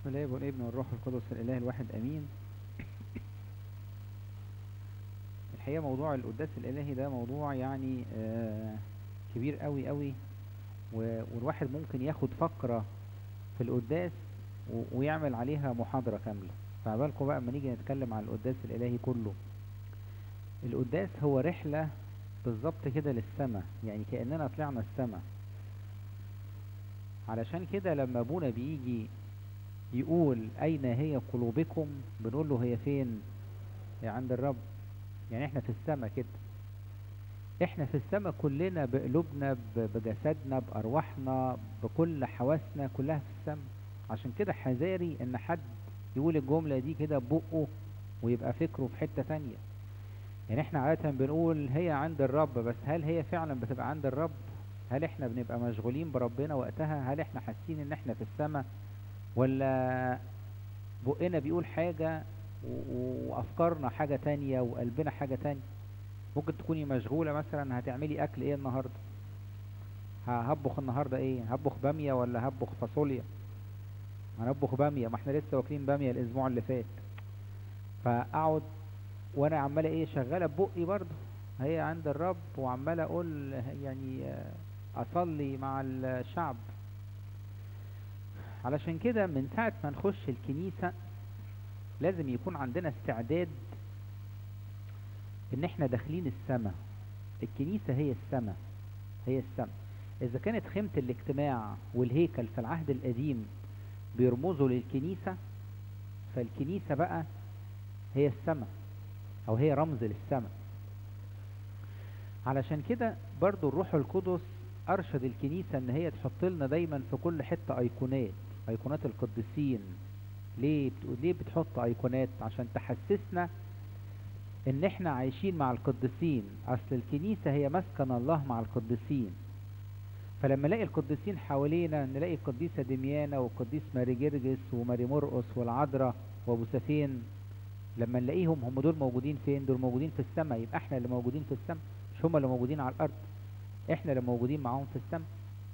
الاب والابن والروح القدس الاله الواحد امين الحقيقه موضوع القداس الالهي ده موضوع يعني آه كبير قوي قوي و- والواحد ممكن ياخد فقره في القداس و- ويعمل عليها محاضره كامله فعبالكم بقى اما نيجي نتكلم عن القداس الالهي كله القداس هو رحله بالظبط كده للسماء يعني كاننا طلعنا السماء علشان كده لما ابونا بيجي يقول أين هي قلوبكم بنقول له هي فين هي عند الرب يعني احنا في السماء كده احنا في السماء كلنا بقلوبنا ب- بجسدنا بأرواحنا بكل حواسنا كلها في السماء عشان كده حذاري ان حد يقول الجملة دي كده ببقه ويبقى فكره في حتة تانية يعني احنا عادة بنقول هي عند الرب بس هل هي فعلا بتبقى عند الرب هل احنا بنبقى مشغولين بربنا وقتها هل احنا حاسين ان احنا في السماء ولا بقنا بيقول حاجة و- وأفكارنا حاجة تانية وقلبنا حاجة تانية ممكن تكوني مشغولة مثلا هتعملي أكل إيه النهاردة ه- هطبخ النهاردة إيه هطبخ بامية ولا هطبخ فاصوليا هنطبخ بامية ما احنا لسه واكلين بامية الأسبوع اللي فات فأقعد وأنا عمالة إيه شغالة ببقي برضه هي عند الرب وعمالة أقول يعني آه، أصلي مع الشعب علشان كده من ساعة ما نخش الكنيسة لازم يكون عندنا استعداد ان احنا داخلين السماء الكنيسة هي السماء هي السماء اذا كانت خيمة الاجتماع والهيكل في العهد القديم بيرمزوا للكنيسة فالكنيسة بقى هي السماء او هي رمز للسماء علشان كده برضو الروح القدس ارشد الكنيسة ان هي تحط لنا دايما في كل حتة ايقونات ايقونات القديسين ليه بتقول ليه بتحط ايقونات عشان تحسسنا ان احنا عايشين مع القديسين اصل الكنيسة هي مسكن الله مع القديسين فلما نلاقي القديسين حوالينا نلاقي القديسة دميانة والقديس ماري جرجس وماري مرقس والعذراء وابو سفين لما نلاقيهم هم دول موجودين فين دول موجودين في السماء يبقى احنا اللي موجودين في السماء مش هم اللي موجودين على الارض احنا اللي موجودين معاهم في السماء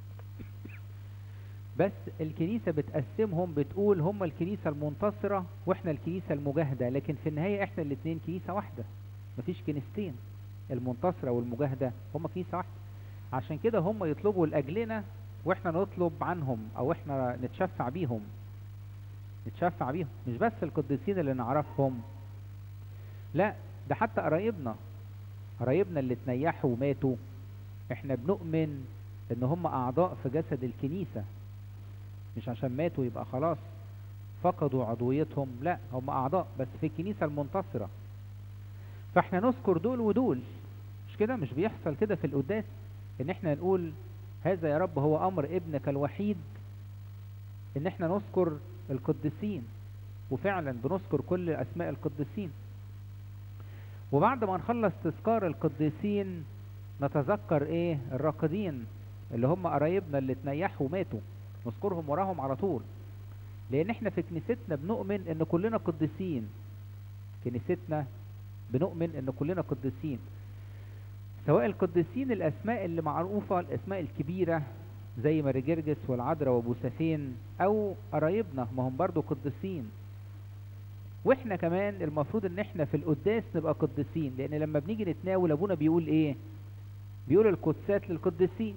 بس الكنيسة بتقسمهم بتقول هم الكنيسة المنتصرة واحنا الكنيسة المجاهدة لكن في النهاية احنا الاتنين كنيسة واحدة مفيش كنيستين المنتصرة والمجاهدة هم كنيسة واحدة عشان كده هم يطلبوا لأجلنا واحنا نطلب عنهم او احنا نتشفع بيهم نتشفع بيهم مش بس القديسين اللي نعرفهم لا ده حتى قرايبنا قرايبنا اللي اتنيحوا وماتوا احنا بنؤمن ان هم اعضاء في جسد الكنيسة مش عشان ماتوا يبقى خلاص فقدوا عضويتهم لا هم اعضاء بس في الكنيسة المنتصرة فاحنا نذكر دول ودول مش كده مش بيحصل كده في القداس ان احنا نقول هذا يا رب هو امر ابنك الوحيد ان احنا نذكر القديسين وفعلا بنذكر كل اسماء القديسين وبعد ما نخلص تذكار القديسين نتذكر ايه الراقدين اللي هم قرايبنا اللي اتنيحوا وماتوا نذكرهم وراهم على طول لان احنا في كنيستنا بنؤمن ان كلنا قديسين كنيستنا بنؤمن ان كلنا قديسين سواء القديسين الاسماء اللي معروفة الاسماء الكبيرة زي ماري جرجس والعذراء وابو سفين او قرايبنا ما هم برضو قديسين واحنا كمان المفروض ان احنا في القداس نبقى قديسين لان لما بنيجي نتناول ابونا بيقول ايه بيقول القدسات للقديسين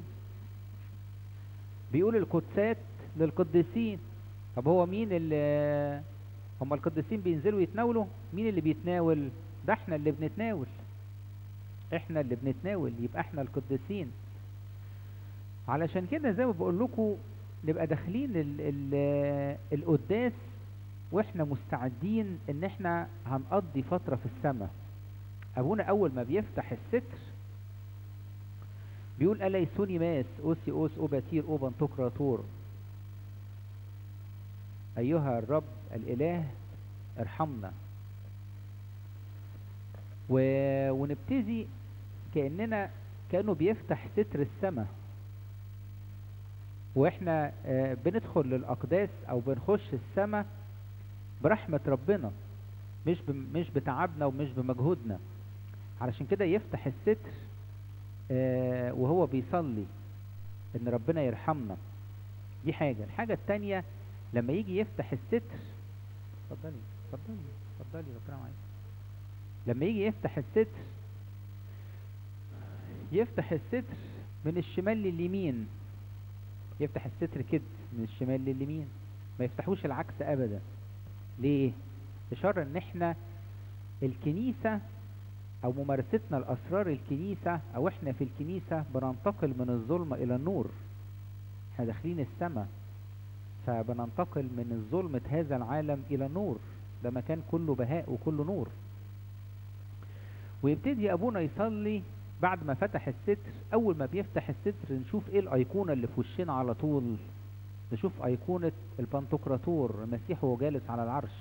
بيقول القدسات للقديسين طب هو مين اللي هم القديسين بينزلوا يتناولوا مين اللي بيتناول ده احنا اللي بنتناول احنا اللي بنتناول يبقى احنا القديسين علشان كده زي ما بقول لكم نبقى داخلين ال ال القداس واحنا مستعدين ان احنا هنقضي فترة في السماء ابونا اول ما بيفتح الستر بيقول أليسوني ماس أوسي أوس أوباتير أوبان تور أيها الرب الإله ارحمنا و... ونبتدي كأننا كأنه بيفتح ستر السماء واحنا آه، بندخل للأقداس أو بنخش السماء برحمة ربنا مش ب... مش بتعبنا ومش بمجهودنا علشان كده يفتح الستر آه، وهو بيصلي ان ربنا يرحمنا دي حاجة الحاجة التانية لما يجي يفتح الستر اتفضلي اتفضلي اتفضلي ربنا معاك لما يجي يفتح الستر يفتح الستر من الشمال لليمين يفتح الستر كده من الشمال لليمين ما يفتحوش العكس ابدا ليه اشاره ان احنا الكنيسه او ممارستنا لاسرار الكنيسه او احنا في الكنيسه بننتقل من الظلمه الى النور احنا داخلين السماء فبننتقل من ظلمة هذا العالم إلى النور ده مكان كله بهاء وكله نور ويبتدي أبونا يصلي بعد ما فتح الستر أول ما بيفتح الستر نشوف إيه الأيقونة اللي في وشنا على طول نشوف أيقونة البنتوكراتور المسيح وهو جالس على العرش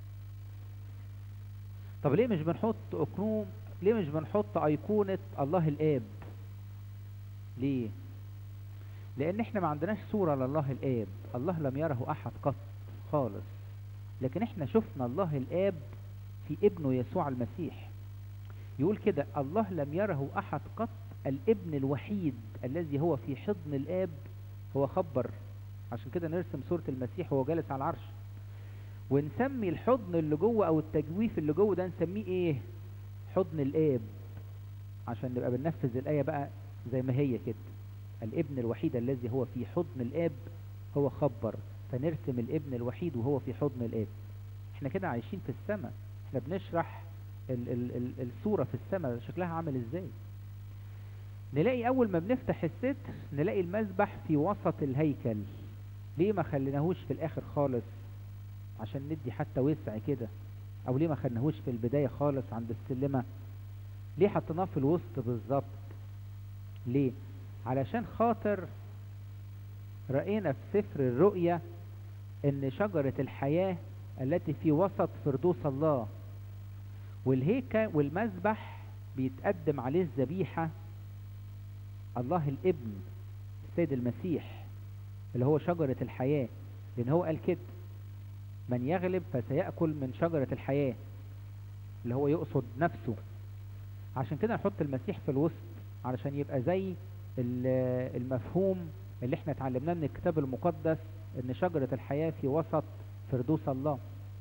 طب ليه مش بنحط أكنوم ليه مش بنحط أيقونة الله الآب ليه لان احنا ما عندناش صورة لله الاب الله لم يره احد قط خالص لكن احنا شفنا الله الاب في ابنه يسوع المسيح يقول كده الله لم يره احد قط الابن الوحيد الذي هو في حضن الاب هو خبر عشان كده نرسم صورة المسيح وهو جالس على العرش ونسمي الحضن اللي جوه او التجويف اللي جوه ده نسميه ايه حضن الاب عشان نبقى بننفذ الايه بقى زي ما هي كده الابن الوحيد الذي هو في حضن الاب هو خبر فنرسم الابن الوحيد وهو في حضن الاب احنا كده عايشين في السماء احنا بنشرح ال ال ال الصورة في السماء شكلها عامل ازاي نلاقي اول ما بنفتح الستر نلاقي المذبح في وسط الهيكل ليه ما خليناهوش في الاخر خالص عشان ندي حتى وسع كده او ليه ما خليناهوش في البداية خالص عند السلمة ليه حطيناه في الوسط بالظبط ليه علشان خاطر رأينا في سفر الرؤيا ان شجرة الحياة التي في وسط فردوس الله والهيكل والمذبح بيتقدم عليه الذبيحة الله الابن السيد المسيح اللي هو شجرة الحياة لان هو قال كده من يغلب فسيأكل من شجرة الحياة اللي هو يقصد نفسه عشان كده نحط المسيح في الوسط علشان يبقى زي المفهوم اللي احنا اتعلمناه من الكتاب المقدس ان شجرة الحياة في وسط فردوس الله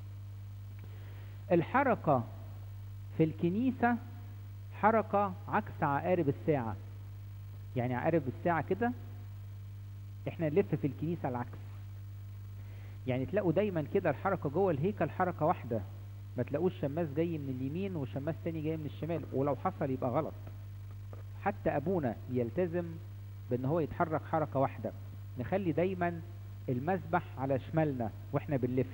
الحركة في الكنيسة حركة عكس عقارب الساعة يعني عقارب الساعة كده احنا نلف في الكنيسة العكس يعني تلاقوا دايما كده الحركة جوه الهيكل حركة واحدة ما تلاقوش شماس جاي من اليمين وشماس تاني جاي من الشمال ولو حصل يبقى غلط حتى ابونا يلتزم بان هو يتحرك حركة واحدة نخلي دايما المسبح على شمالنا واحنا بنلف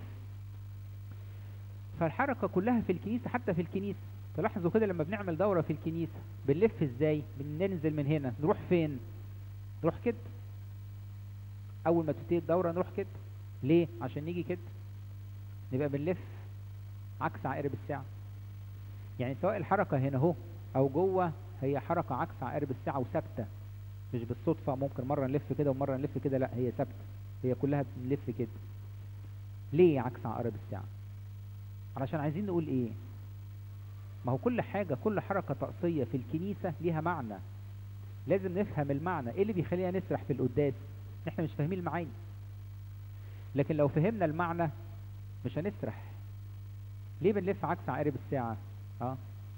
فالحركة كلها في الكنيسة حتى في الكنيسة تلاحظوا كده لما بنعمل دورة في الكنيسة بنلف ازاي بننزل من هنا نروح فين نروح كده اول ما تبتدي الدورة نروح كده ليه عشان نيجي كده نبقى بنلف عكس عقارب الساعة يعني سواء الحركة هنا اهو او جوه هي حركة عكس عقارب الساعة وثابتة مش بالصدفة ممكن مرة نلف كده ومرة نلف كده لا هي ثابتة هي كلها بنلف كده ليه عكس عقارب الساعة علشان عايزين نقول ايه ما هو كل حاجة كل حركة طقسية في الكنيسة ليها معنى لازم نفهم المعنى ايه اللي بيخلينا نسرح في القداس احنا مش فاهمين المعاني لكن لو فهمنا المعنى مش هنسرح ليه بنلف عكس عقارب الساعة اه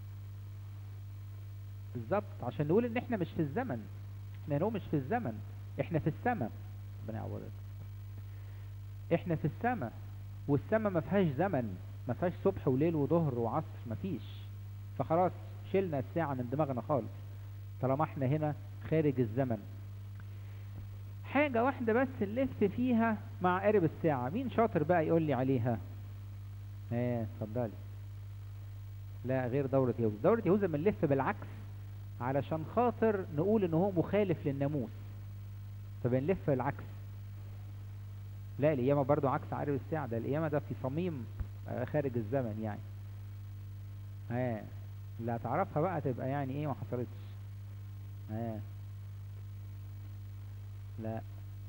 بالظبط عشان نقول ان احنا مش في الزمن احنا هنا مش في الزمن احنا في السماء ربنا يعوضك احنا في السماء والسماء ما فيهاش زمن ما فيهاش صبح وليل وظهر وعصر ما فيش فخلاص شلنا الساعة من دماغنا خالص طالما احنا هنا خارج الزمن حاجة واحدة بس نلف فيها مع قارب الساعة مين شاطر بقى يقول لي عليها ايه اتفضلي لا غير دورة يهوذا دورة يهوذا بنلف بالعكس علشان خاطر نقول ان هو مخالف للناموس فبنلف العكس لا القيامة برضو عكس عقارب الساعة ده القيامة ده في صميم خارج الزمن يعني ها اللي هتعرفها بقى تبقى يعني ايه ما حصلتش ها لا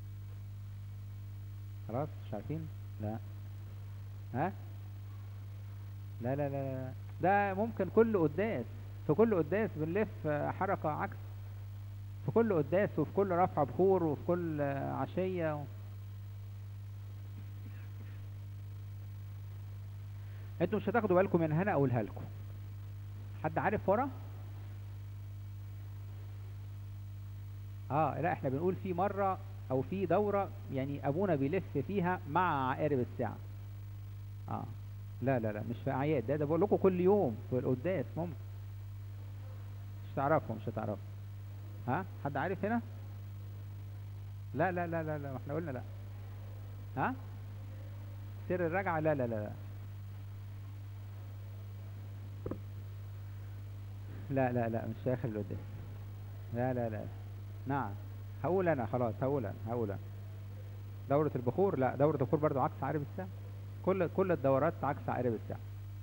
خلاص مش عارفين لا ها لا لا لا لا ده ممكن كل قداس في كل قداس بنلف حركة عكس في كل قداس وفي كل رفع بخور وفي كل عشية و... انتوا مش هتاخدوا بالكم من هنا اقولها لكم حد عارف ورا اه لا احنا بنقول في مرة او في دورة يعني ابونا بيلف فيها مع عقارب الساعة اه لا لا لا مش في اعياد ده ده بقول لكم كل يوم في القداس ممكن مش تعرفوا مش هتعرفوا ها حد عارف هنا لا لا لا لا لا ما احنا قلنا لا ها سر الرجعة لا لا لا لا لا لا لا مش داخل القداس لا لا لا نعم هقول انا خلاص هقول انا هقول انا دورة البخور لا دورة البخور برضو عكس عقارب الساعة كل كل الدورات عكس عقارب الساعة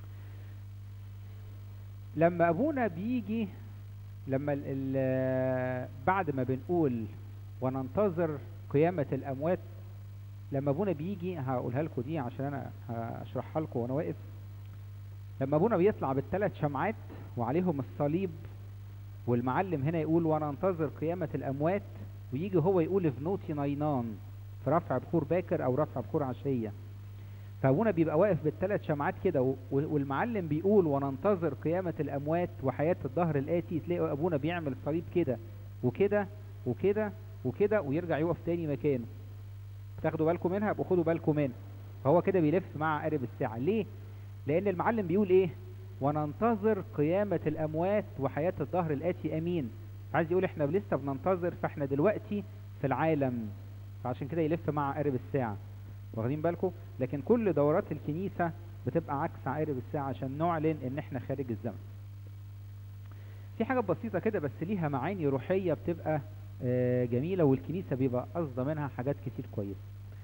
لما ابونا بيجي لما ال ال بعد ما بنقول وننتظر قيامة الاموات لما ابونا بيجي هقولها لكم دي عشان انا هشرحها لكم وانا واقف لما ابونا بيطلع بالثلاث شمعات وعليهم الصليب والمعلم هنا يقول وننتظر قيامة الاموات ويجي هو يقول في نوتي ناينان في رفع بخور باكر او رفع بخور عشية فابونا بيبقى واقف بالثلاث شمعات كده و- والمعلم بيقول وننتظر قيامة الاموات وحياة الظهر الاتي تلاقوا ابونا بيعمل صليب كده وكده وكده وكده ويرجع يقف تاني مكانه تاخدوا بالكم منها يبقوا خدوا بالكم منها فهو كده بيلف مع عقارب الساعة ليه لان المعلم بيقول ايه وننتظر قيامة الاموات وحياة الظهر الاتي امين عايز يقول احنا لسه بننتظر فاحنا دلوقتي في العالم فعشان كده يلف مع عقارب الساعة واخدين بالكم لكن كل دورات الكنيسة بتبقى عكس عقارب الساعة عشان نعلن ان احنا خارج الزمن في حاجة بسيطة كده بس ليها معاني روحية بتبقى آه، جميلة والكنيسة بيبقى قصده منها حاجات كتير كويسة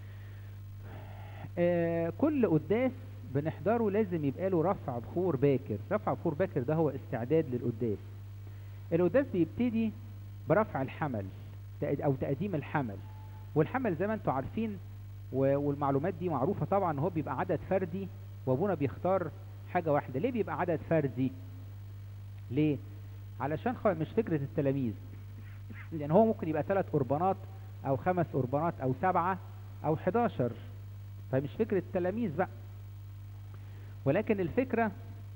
آه، كل قداس بنحضره لازم يبقى له رفع بخور باكر رفع بخور باكر ده هو استعداد للقداس القداس بيبتدي برفع الحمل تق- او تقديم الحمل والحمل زي ما انتم عارفين و- والمعلومات دي معروفة طبعا ان هو بيبقى عدد فردي وابونا بيختار حاجة واحدة ليه بيبقى عدد فردي ليه علشان خ- مش فكرة التلاميذ لان هو ممكن يبقى ثلاث قربانات او خمس قربانات او سبعة او 11 فمش فكرة التلاميذ بقى ولكن الفكرة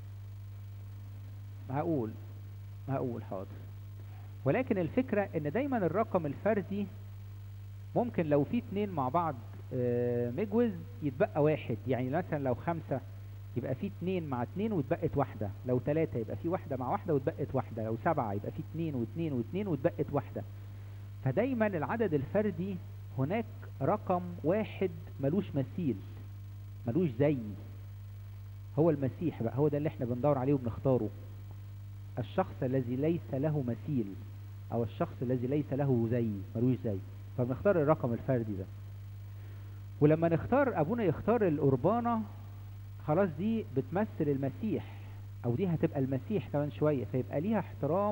هقول هقول حاضر ولكن الفكرة ان دايما الرقم الفردي ممكن لو في اتنين مع بعض آه، مجوز يتبقى واحد يعني مثلا لو خمسة يبقى في اتنين مع اتنين واتبقت واحدة لو تلاتة يبقى في واحدة مع واحدة واتبقت واحدة لو سبعة يبقى في اتنين واتنين واتنين واتبقت واحدة فدايما العدد الفردي هناك رقم واحد ملوش مثيل ملوش زي هو المسيح بقى هو ده اللي احنا بندور عليه وبنختاره الشخص الذي ليس له مثيل او الشخص الذي ليس له زي ملوش زي فبنختار الرقم الفردي ده ولما نختار ابونا يختار القربانة خلاص دي بتمثل المسيح او دي هتبقى المسيح كمان شوية فيبقى ليها احترام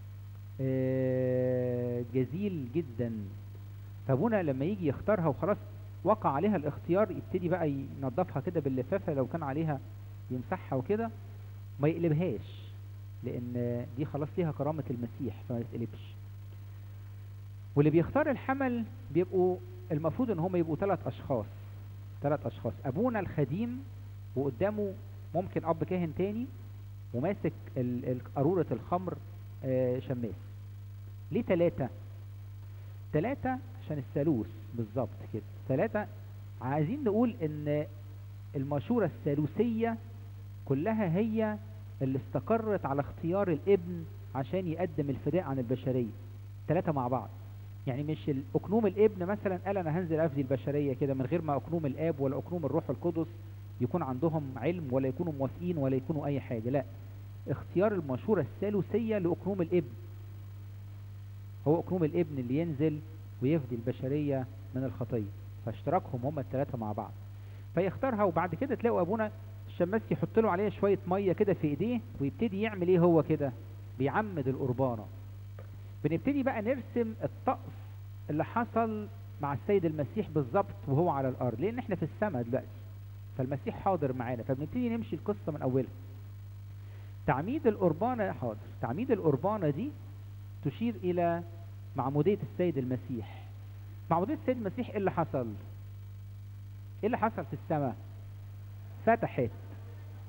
آه، جزيل جدا فابونا لما يجي يختارها وخلاص وقع عليها الاختيار يبتدي بقى ينظفها كده باللفافة لو كان عليها يمسحها وكده ما يقلبهاش لان دي خلاص ليها كرامة المسيح فما يتقلبش واللي بيختار الحمل بيبقوا المفروض ان هم يبقوا ثلاث اشخاص ثلاث اشخاص ابونا الخديم وقدامه ممكن اب كاهن تاني وماسك ال- ال- قارورة الخمر آه، شماس ليه ثلاثة ثلاثة عشان الثالوث بالظبط كده ثلاثة عايزين نقول ان المشورة الثالوثية كلها هي اللي استقرت على اختيار الابن عشان يقدم الفداء عن البشرية ثلاثة مع بعض يعني مش ال- أكنوم الابن مثلا قال أنا هنزل أفدي البشرية كده من غير ما أكنوم الآب ولا أكنوم الروح القدس يكون عندهم علم ولا يكونوا موافقين ولا يكونوا أي حاجة لا اختيار المشورة الثالوثية لأكنوم الابن هو أكنوم الابن اللي ينزل ويفدي البشرية من الخطية فاشتراكهم هم الثلاثة مع بعض فيختارها وبعد كده تلاقوا أبونا الشماس يحط له عليها شوية مية كده في ايديه ويبتدي يعمل ايه هو كده بيعمد القربانة بنبتدي بقى نرسم الطقس اللي حصل مع السيد المسيح بالظبط وهو على الارض لان احنا في السماء دلوقتي فالمسيح حاضر معانا فبنبتدي نمشي القصة من اولها تعميد القربانة حاضر تعميد القربانة دي تشير الى معمودية السيد المسيح معمودية السيد المسيح ايه اللي حصل ايه اللي حصل في السماء فتحت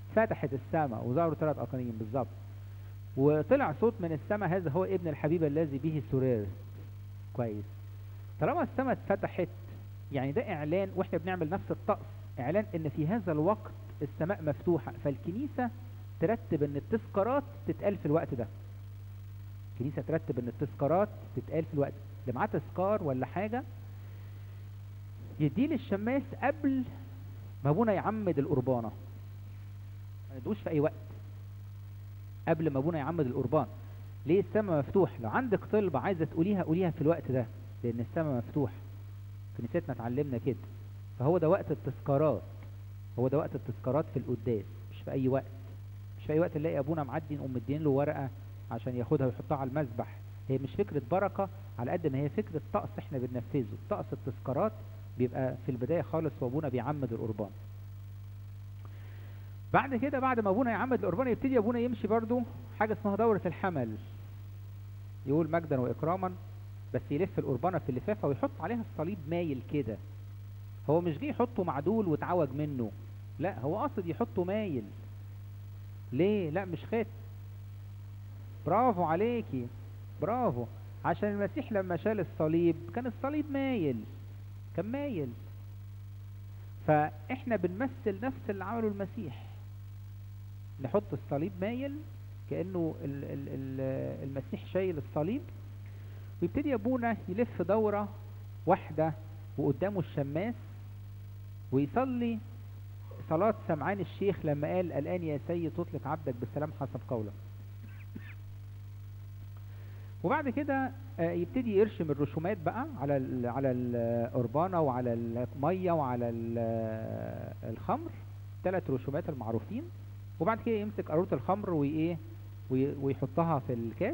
فتحت السماء وظهروا ثلاث اقانيم بالظبط وطلع صوت من السماء هذا هو ابن الحبيب الذي به سررت كويس طالما السماء اتفتحت يعني ده اعلان واحنا بنعمل نفس الطقس اعلان ان في هذا الوقت السماء مفتوحة فالكنيسة ترتب ان التذكارات تتقال في الوقت ده الكنيسة ترتب ان التذكارات تتقال في الوقت اللي معاه تذكار ولا حاجة يديه للشماس قبل ما ابونا يعمد القربانة ما يدوش في اي وقت قبل ما ابونا يعمد القربان ليه السماء مفتوح لو عندك طلبة عايزة تقوليها قوليها في الوقت ده لان السماء مفتوح كنيستنا اتعلمنا كده فهو ده وقت التذكارات هو ده وقت التذكارات في القداس مش في اي وقت مش في اي وقت نلاقي ابونا معدي نقوم مدين له ورقه عشان ياخدها ويحطها على المذبح هي مش فكره بركه على قد ما هي فكره طقس احنا بننفذه طقس التذكارات بيبقى في البدايه خالص وابونا بيعمد القربان بعد كده بعد ما ابونا يعمد القربان يبتدي ابونا يمشي برضو حاجه اسمها دوره الحمل يقول مجدا واكراما بس يلف القربانه في اللفافه ويحط عليها الصليب مايل كده هو مش جه يحطه معدول واتعوج منه لا هو قصد يحطه مايل ليه لا مش خات برافو عليكي برافو عشان المسيح لما شال الصليب كان الصليب مايل كان مايل فاحنا بنمثل نفس اللي عمله المسيح نحط الصليب مايل كانه ال ال ال المسيح شايل الصليب ويبتدي ابونا يلف دوره واحده وقدامه الشماس ويصلي صلاة سمعان الشيخ لما قال الآن يا سيد تطلق عبدك بالسلام حسب قولك وبعد كده يبتدي يرشم الرسومات بقى على ال على القربانة وعلى المية وعلى الخمر ثلاث رسومات المعروفين وبعد كده يمسك قارورة الخمر وإيه ويحطها في الكاس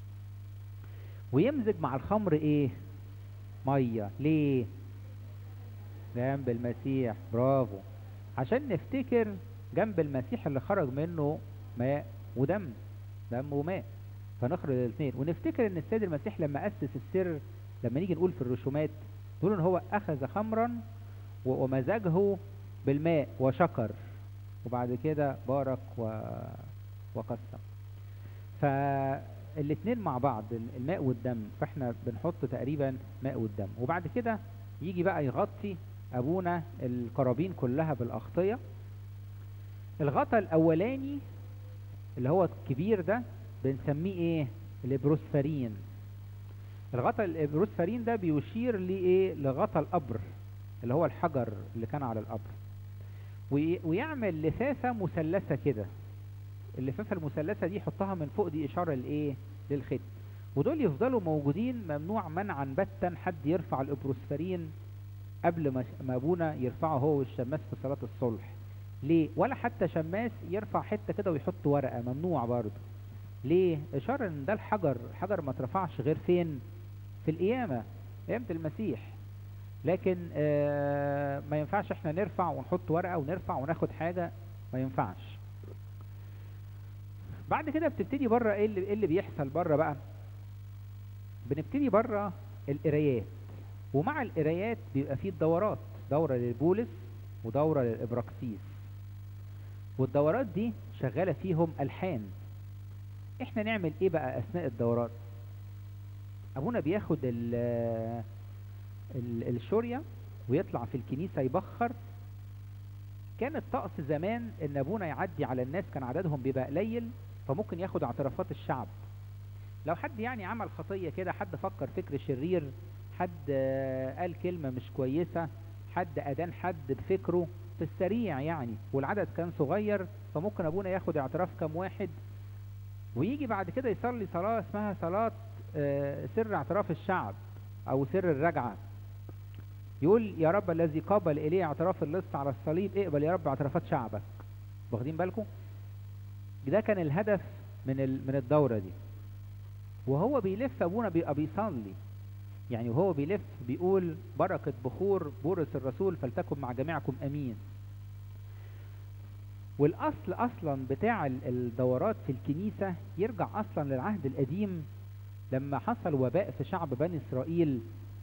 ويمزج مع الخمر إيه مية ليه جنب المسيح برافو عشان نفتكر جنب المسيح اللي خرج منه ماء ودم دم وماء فنخرج الاثنين ونفتكر ان السيد المسيح لما اسس السر لما نيجي نقول في الرسومات نقول ان هو اخذ خمرا ومزجه بالماء وشكر وبعد كده بارك و... وقسم فالاثنين مع بعض الماء والدم فاحنا بنحط تقريبا ماء والدم وبعد كده يجي بقى يغطي ابونا القرابين كلها بالاغطيه الغطا الاولاني اللي هو الكبير ده بنسميه ايه الابروسفارين الغطا الابروسفارين ده بيشير لايه لغطا القبر اللي هو الحجر اللي كان على القبر ويعمل لفافه مثلثه كده اللفافه المثلثه دي يحطها من فوق دي اشاره لايه للختم ودول يفضلوا موجودين ممنوع منعا باتا حد يرفع الابروسفارين قبل ما ابونا يرفعه هو والشماس في صلاة الصلح ليه ولا حتى شماس يرفع حتة كده ويحط ورقة ممنوع برضه ليه اشارة ان ده الحجر الحجر ما اترفعش غير فين في القيامة قيامة المسيح لكن آه ما ينفعش احنا نرفع ونحط ورقة ونرفع وناخد حاجة ما ينفعش بعد كده بتبتدي بره ايه اللي, إيه اللي بيحصل بره بقى بنبتدي بره القرايات ومع القرايات بيبقى فيه الدورات دورة للبولس ودورة للإبراكسيس والدورات دي شغالة فيهم ألحان احنا نعمل ايه بقى أثناء الدورات أبونا بياخد ال ال الشورية ويطلع في الكنيسة يبخر كان الطقس زمان ان ابونا يعدي على الناس كان عددهم بيبقى قليل فممكن ياخد اعترافات الشعب لو حد يعني عمل خطية كده حد فكر فكر شرير حد قال كلمة مش كويسة حد أدان حد بفكره في السريع يعني والعدد كان صغير فممكن أبونا ياخد اعتراف كم واحد ويجي بعد كده يصلي صلاة اسمها صلاة سر اعتراف الشعب أو سر الرجعة يقول يا رب الذي قابل إليه اعتراف اللص على الصليب اقبل يا رب اعترافات شعبك واخدين بالكم ده كان الهدف من من الدورة دي وهو بيلف أبونا بيبقى بيصلي يعني وهو بيلف بيقول بركة بخور بورس الرسول فلتكن مع جميعكم أمين والأصل أصلا بتاع الدورات في الكنيسة يرجع أصلا للعهد القديم لما حصل وباء في شعب بني إسرائيل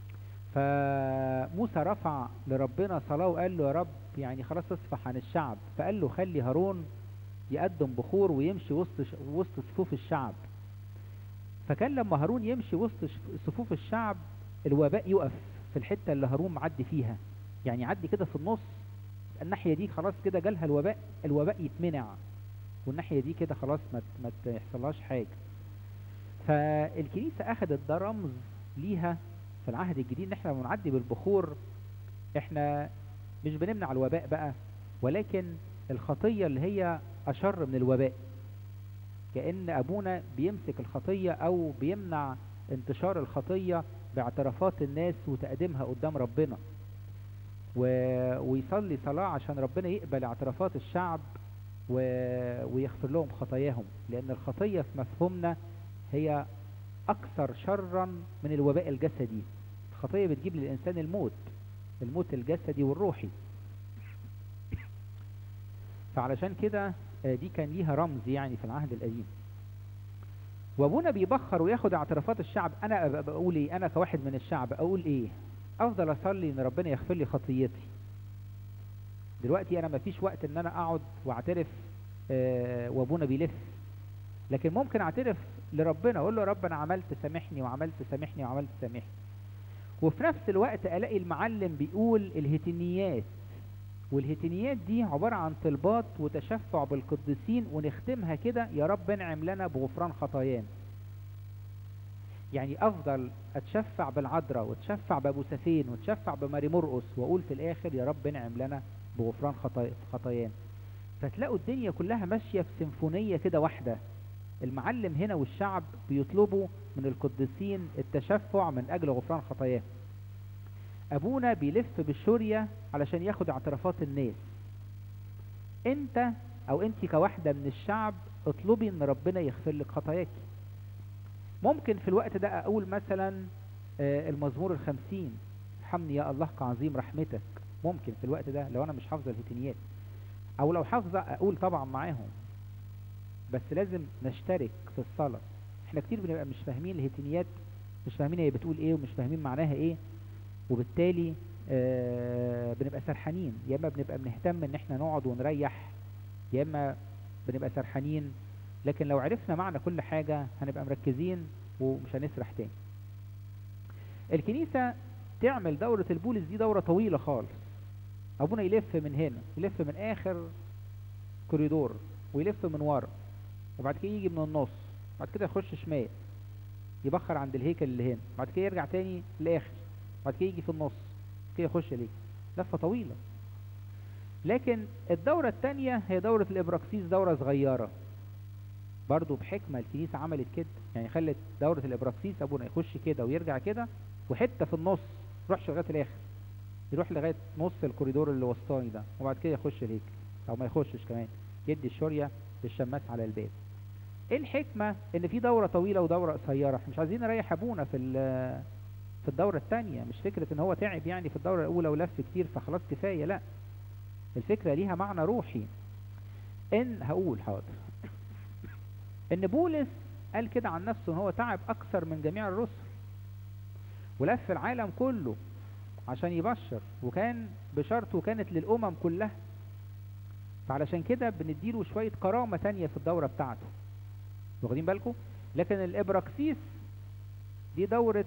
فموسى رفع لربنا صلاة وقال له يا رب يعني خلاص اصفح عن الشعب فقال له خلي هارون يقدم بخور ويمشي وسط ش... وسط صفوف الشعب فكان لما هارون يمشي وسط ش- صفوف الشعب الوباء يقف في الحتة اللي هارون معدي فيها يعني يعدي كده في النص الناحية دي خلاص كده جالها الوباء الوباء يتمنع والناحية دي كده خلاص ما ت- ما تحصلهاش حاجة فالكنيسة أخدت ده رمز ليها في العهد الجديد إن إحنا لما بنعدي بالبخور إحنا مش بنمنع الوباء بقى ولكن الخطية اللي هي أشر من الوباء كأن أبونا بيمسك الخطية أو بيمنع انتشار الخطية باعترافات الناس وتقديمها قدام ربنا و... ويصلي صلاة عشان ربنا يقبل اعترافات الشعب و... ويغفر لهم خطاياهم لأن الخطية في مفهومنا هي أكثر شرا من الوباء الجسدي الخطية بتجيب للإنسان الموت الموت الجسدي والروحي فعلشان كده آه، دي كان ليها رمز يعني في العهد القديم وابونا بيبخر وياخد اعترافات الشعب انا أبقى بقول ايه انا كواحد من الشعب اقول ايه افضل اصلي ان ربنا يغفر لي خطيتي دلوقتي انا مفيش وقت ان انا اقعد واعترف آه، وابونا بيلف لكن ممكن اعترف لربنا اقول له يا رب انا عملت سامحني وعملت سامحني وعملت سامحني وفي نفس الوقت الاقي المعلم بيقول الهتنيات والهتنيات دي عبارة عن طلبات وتشفع بالقديسين ونختمها كده يا رب انعم لنا بغفران خطايانا يعني افضل اتشفع بالعذراء واتشفع بابو سفين واتشفع بماري مرقس واقول في الاخر يا رب انعم لنا بغفران خطايا- خطايانا فتلاقوا الدنيا كلها ماشية في سيمفونية كده واحدة المعلم هنا والشعب بيطلبوا من القديسين التشفع من اجل غفران خطاياهم ابونا بيلف بالشورية علشان ياخد اعترافات الناس انت او انت كواحدة من الشعب اطلبي ان ربنا يغفر لك خطاياك ممكن في الوقت ده اقول مثلا آه، المزمور الخمسين ارحمني يا الله كعظيم رحمتك ممكن في الوقت ده لو انا مش حافظة الهتنيات او لو حافظة اقول طبعا معاهم بس لازم نشترك في الصلاة احنا كتير بنبقى مش فاهمين الهتنيات مش فاهمين هي بتقول ايه ومش فاهمين معناها ايه وبالتالي آه بنبقى سرحانين يا اما بنبقى بنهتم ان احنا نقعد ونريح يا اما بنبقى سرحانين لكن لو عرفنا معنى كل حاجة هنبقى مركزين ومش هنسرح تاني الكنيسة تعمل دورة البولس دي دورة طويلة خالص ابونا يلف من هنا يلف من اخر كوريدور ويلف من ورا وبعد كده يجي من النص بعد كده يخش شمال يبخر عند الهيكل اللي هنا بعد كده يرجع تاني للاخر بعد كده يجي في النص كده يخش ليه لفة طويلة لكن الدورة التانية هي دورة الإبراكسيس دورة صغيرة برضو بحكمة الكنيسة عملت كده يعني خلت دورة الإبراكسيس أبونا يخش كده ويرجع كده وحتة في النص يروحش لغاية الآخر يروح لغاية نص الكوريدور اللي وسطاني ده وبعد كده يخش الهيكل أو ما يخشش كمان يدي الشورية للشماس على الباب ايه الحكمة ان في دورة طويلة ودورة قصيرة احنا مش عايزين نريح ابونا في ال- في الدورة التانية مش فكرة ان هو تعب يعني في الدورة الاولى ولف كتير فخلاص كفاية لا الفكرة ليها معنى روحي ان هقول حاضر ان بولس قال كده عن نفسه ان هو تعب اكثر من جميع الرسل ولف العالم كله عشان يبشر وكان بشرطه كانت للامم كلها فعلشان كده بنديله شوية كرامة تانية في الدورة بتاعته واخدين بالكم لكن الابراكسيس دي دورة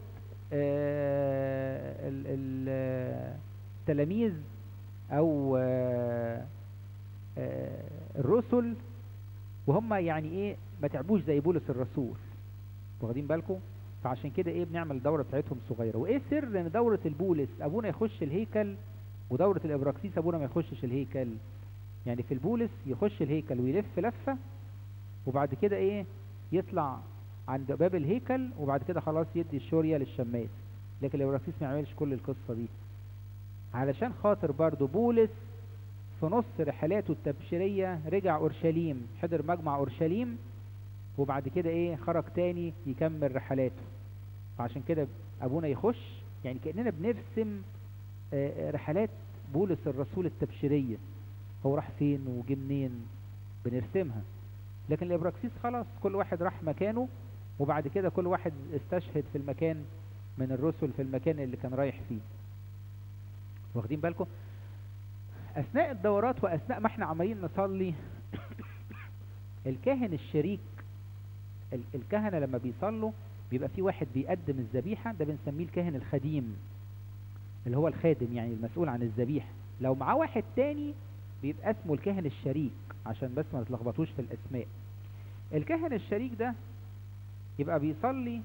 آه، ال- ال- آه، التلاميذ او آه، آه، الرسل وهم يعني ايه ما تعبوش زي بولس الرسول واخدين بالكم فعشان كده ايه بنعمل الدورة بتاعتهم صغيرة وايه سر ان دورة البولس ابونا يخش الهيكل ودورة الابراكسيس ابونا ما يخشش الهيكل يعني في البولس يخش الهيكل ويلف لفة وبعد كده ايه يطلع عند باب الهيكل وبعد كده خلاص يدي الشورية للشماس لكن الابراكسيس ما يعملش كل القصة دي علشان خاطر برضو بولس في نص رحلاته التبشيرية رجع اورشليم حضر مجمع اورشليم وبعد كده ايه خرج تاني يكمل رحلاته فعشان كده ابونا يخش يعني كأننا بنرسم آه، رحلات بولس الرسول التبشيرية هو راح فين وجه منين بنرسمها لكن الابراكسيس خلاص كل واحد راح مكانه وبعد كده كل واحد استشهد في المكان من الرسل في المكان اللي كان رايح فيه واخدين بالكم اثناء الدورات واثناء ما احنا عمالين نصلي الكاهن الشريك ال- الكهنة لما بيصلوا بيبقى في واحد بيقدم الذبيحة ده بنسميه الكاهن الخديم اللي هو الخادم يعني المسؤول عن الذبيحة لو معاه واحد تاني بيبقى اسمه الكاهن الشريك عشان بس ما تتلخبطوش في الاسماء الكاهن الشريك ده يبقى بيصلي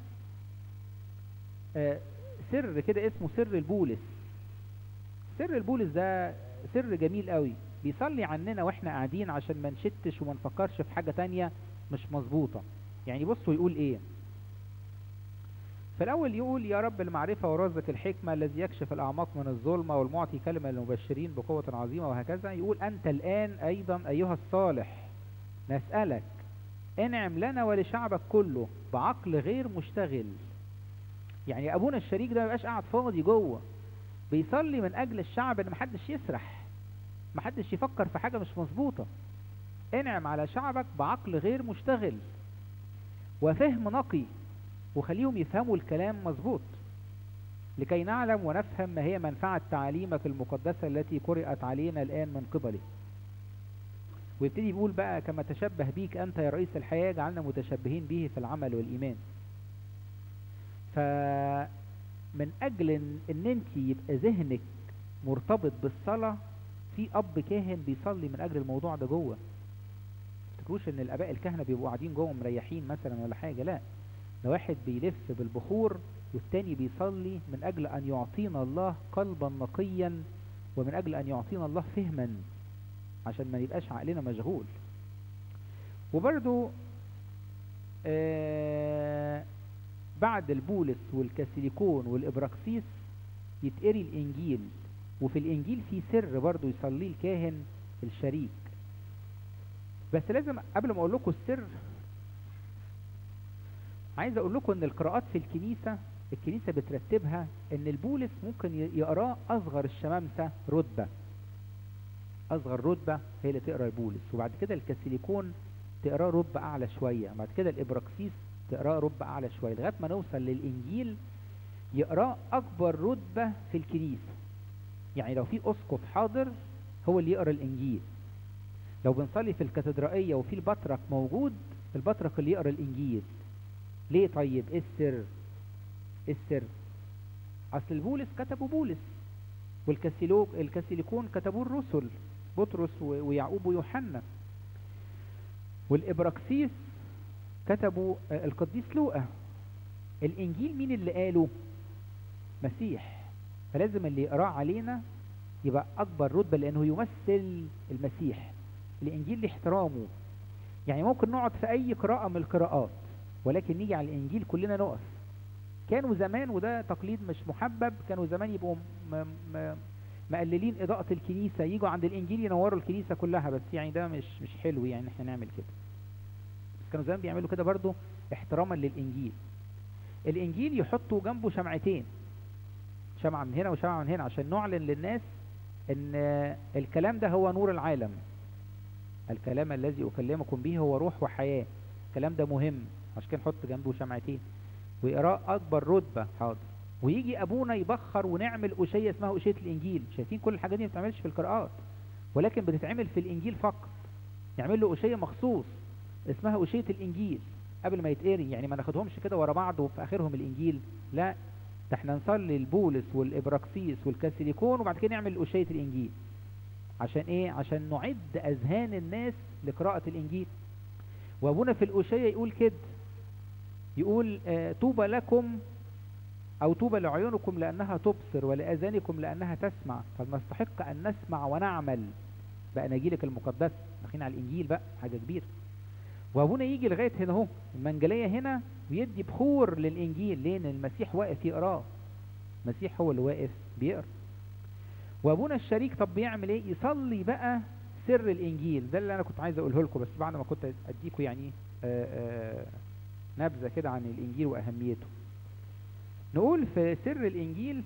آه، سر كده اسمه سر البولس سر البولس ده سر جميل قوي بيصلي عننا واحنا قاعدين عشان ما نشتش وما نفكرش في حاجة تانية مش مظبوطة يعني بصوا يقول ايه فالأول يقول يا رب المعرفة ورزق الحكمة الذي يكشف الأعماق من الظلمة والمعطي كلمة للمبشرين بقوة عظيمة وهكذا يقول أنت الآن أيضا أيها الصالح نسألك انعم لنا ولشعبك كله بعقل غير مشتغل يعني أبونا الشريك ده ما يبقاش قاعد فاضي جوه بيصلي من أجل الشعب إن محدش يسرح محدش يفكر في حاجة مش مظبوطة انعم على شعبك بعقل غير مشتغل وفهم نقي وخليهم يفهموا الكلام مظبوط لكي نعلم ونفهم ما هي منفعة تعاليمك المقدسة التي قرأت علينا الآن من قبلك ويبتدي يقول بقى كما تشبه بيك أنت يا رئيس الحياة جعلنا متشبهين به في العمل والإيمان فمن أجل إن, إن أنت يبقى ذهنك مرتبط بالصلاة في أب كاهن بيصلي من أجل الموضوع ده جوه تفتكروش إن الآباء الكهنة بيبقوا قاعدين جوه مريحين مثلا ولا حاجة لا ده واحد بيلف بالبخور والتاني بيصلي من أجل أن يعطينا الله قلبا نقيا ومن أجل أن يعطينا الله فهما عشان ما يبقاش عقلنا مشغول وبرضو آه بعد البولس والكاسيليكون والإبراكسيس يتقري الإنجيل وفي الإنجيل في سر برضو يصليه الكاهن الشريك بس لازم قبل ما أقول لكم السر عايز أقول لكم إن القراءات في الكنيسة الكنيسة بترتبها إن البولس ممكن يقراه أصغر الشمامسة رتبة أصغر رتبة هي اللي تقرا البولس وبعد كده الكاسيليكون تقراه رتبة أعلى شوية بعد كده الإبراكسيس تقراه رتبة أعلى شوية لغاية ما نوصل للإنجيل يقراه أكبر رتبة في الكنيسة يعني لو في أسقف حاضر هو اللي يقرا الإنجيل لو بنصلي في الكاتدرائية وفي البطرك موجود البطرك اللي يقرا الإنجيل ليه طيب ايه السر ايه السر اصل البولس كتبوا بولس والكاسيلوك الكاسيليكون كتبوه الرسل بطرس ويعقوب ويوحنا والابراكسيس كتبوا القديس لوقا الانجيل مين اللي قاله مسيح فلازم اللي يقراه علينا يبقى اكبر رتبه لانه يمثل المسيح الانجيل له احترامه يعني ممكن نقعد في اي قراءه من القراءات ولكن نيجي على الانجيل كلنا نقف كانوا زمان وده تقليد مش محبب كانوا زمان يبقوا م م مقللين اضاءة الكنيسة يجوا عند الانجيل ينوروا الكنيسة كلها بس يعني ده مش مش حلو يعني احنا نعمل كده بس كانوا زمان بيعملوا كده برضو احتراما للانجيل الانجيل يحطوا جنبه شمعتين شمعة من هنا وشمعة من هنا عشان نعلن للناس ان الكلام ده هو نور العالم الكلام الذي اكلمكم به هو روح وحياة الكلام ده مهم عشان كده نحط جنبه شمعتين ويقراه اكبر رتبه حاضر ويجي ابونا يبخر ونعمل اشيه اسمها اشيه الانجيل شايفين كل الحاجات دي ما بتتعملش في القراءات ولكن بتتعمل في الانجيل فقط يعمل له اشيه مخصوص اسمها اشيه الانجيل قبل ما يتقري يعني ما ناخدهمش كده ورا بعض وفي اخرهم الانجيل لا ده احنا نصلي البولس والابراكسيس والكاسيليكون وبعد كده نعمل اشيه الانجيل عشان ايه عشان نعد اذهان الناس لقراءه الانجيل وابونا في الاشيه يقول كده يقول آه طوبى لكم أو طوبى لعيونكم لأنها تبصر ولأذانكم لأنها تسمع فلنستحق أن نسمع ونعمل بأناجيلك المقدسة داخلين على الإنجيل بقى حاجة كبيرة وأبونا يجي لغاية هنا أهو المنجلية هنا ويدي بخور للإنجيل لأن المسيح واقف يقراه المسيح هو اللي واقف بيقرا وأبونا الشريك طب بيعمل إيه؟ يصلي بقى سر الإنجيل ده اللي أنا كنت عايز أقوله لكم بس بعد ما كنت أديكم يعني آآ آآ نبذة كده عن الإنجيل وأهميته نقول في سر الإنجيل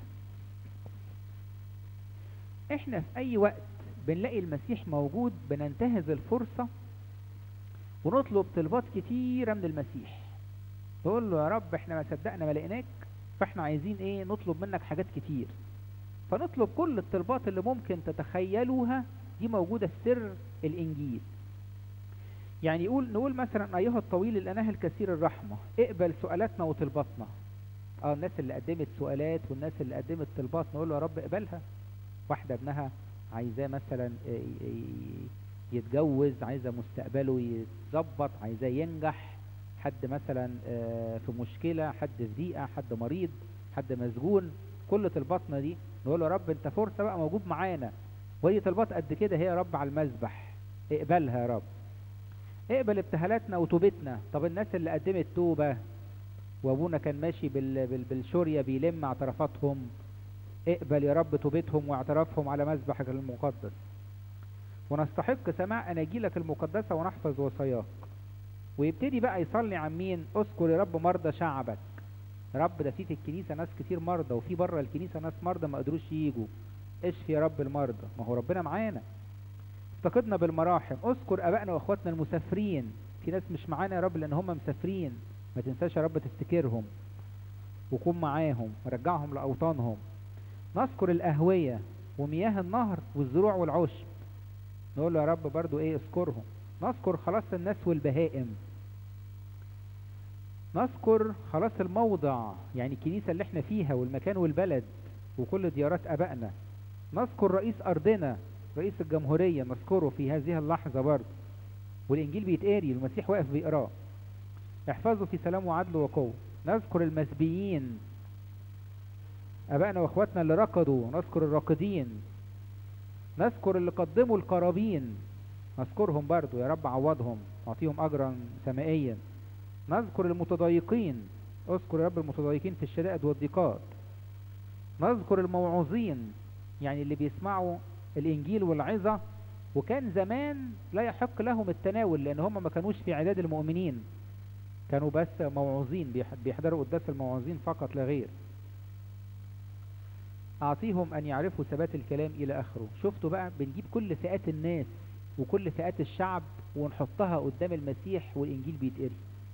إحنا في أي وقت بنلاقي المسيح موجود بننتهز الفرصة ونطلب طلبات كتيرة من المسيح نقول له يا رب إحنا ما صدقنا ما لقيناك فإحنا عايزين إيه نطلب منك حاجات كتير فنطلب كل الطلبات اللي ممكن تتخيلوها دي موجودة في سر الإنجيل يعني يقول نقول مثلا ايها الطويل الاناه الكثير الرحمه اقبل سؤالاتنا وطلباتنا اه الناس اللي قدمت سؤالات والناس اللي قدمت طلبات نقول له يا رب اقبلها واحده ابنها عايزاه مثلا ي- ي- يتجوز عايزه مستقبله يتظبط عايزاه ينجح حد مثلا آه، في مشكله حد في ضيقه حد مريض حد مسجون كل طلباتنا دي نقول له يا رب انت فرصه بقى موجود معانا وهي طلبات قد كده هي يا رب على المذبح اقبلها يا رب اقبل ابتهالاتنا وتوبتنا طب الناس اللي قدمت توبة وابونا كان ماشي بال... بال... بالشورية بيلم اعترافاتهم اقبل يا رب توبتهم واعترافهم على مذبحك المقدس ونستحق سماع اناجيلك المقدسة ونحفظ وصاياك ويبتدي بقى يصلي عن مين اذكر يا رب مرضى شعبك يا رب ده في في الكنيسة ناس كتير مرضى وفي بره الكنيسة ناس مرضى ما قدروش يجوا اشفي يا رب المرضى ما هو ربنا معانا افتقدنا بالمراحم اذكر ابائنا واخواتنا المسافرين في ناس مش معانا يا رب لان هم مسافرين ما تنساش يا رب تفتكرهم وكون معاهم ورجعهم لاوطانهم نذكر الاهوية ومياه النهر والزروع والعشب نقول له يا رب برضو ايه اذكرهم نذكر خلاص الناس والبهائم نذكر خلاص الموضع يعني الكنيسة اللي احنا فيها والمكان والبلد وكل ديارات ابائنا نذكر رئيس ارضنا رئيس الجمهورية نذكره في هذه اللحظة برضه والإنجيل بيتقري المسيح واقف بيقراه احفظوا في سلام وعدل وقوة نذكر المسبيين أبائنا وأخواتنا اللي ركضوا نذكر الراكدين نذكر اللي قدموا القرابين نذكرهم برضو يا رب عوضهم أعطيهم أجرا سمائيا نذكر المتضايقين اذكر يا رب المتضايقين في الشدائد والضيقات نذكر الموعوظين يعني اللي بيسمعوا الإنجيل والعظة وكان زمان لا يحق لهم التناول لأن هم ما كانوش في عداد المؤمنين كانوا بس موعوظين بيح- بيحضروا قداس الموعوظين فقط لا غير أعطيهم أن يعرفوا ثبات الكلام إلى آخره شفتوا بقى بنجيب كل فئات الناس وكل فئات الشعب ونحطها قدام المسيح والإنجيل بيتقري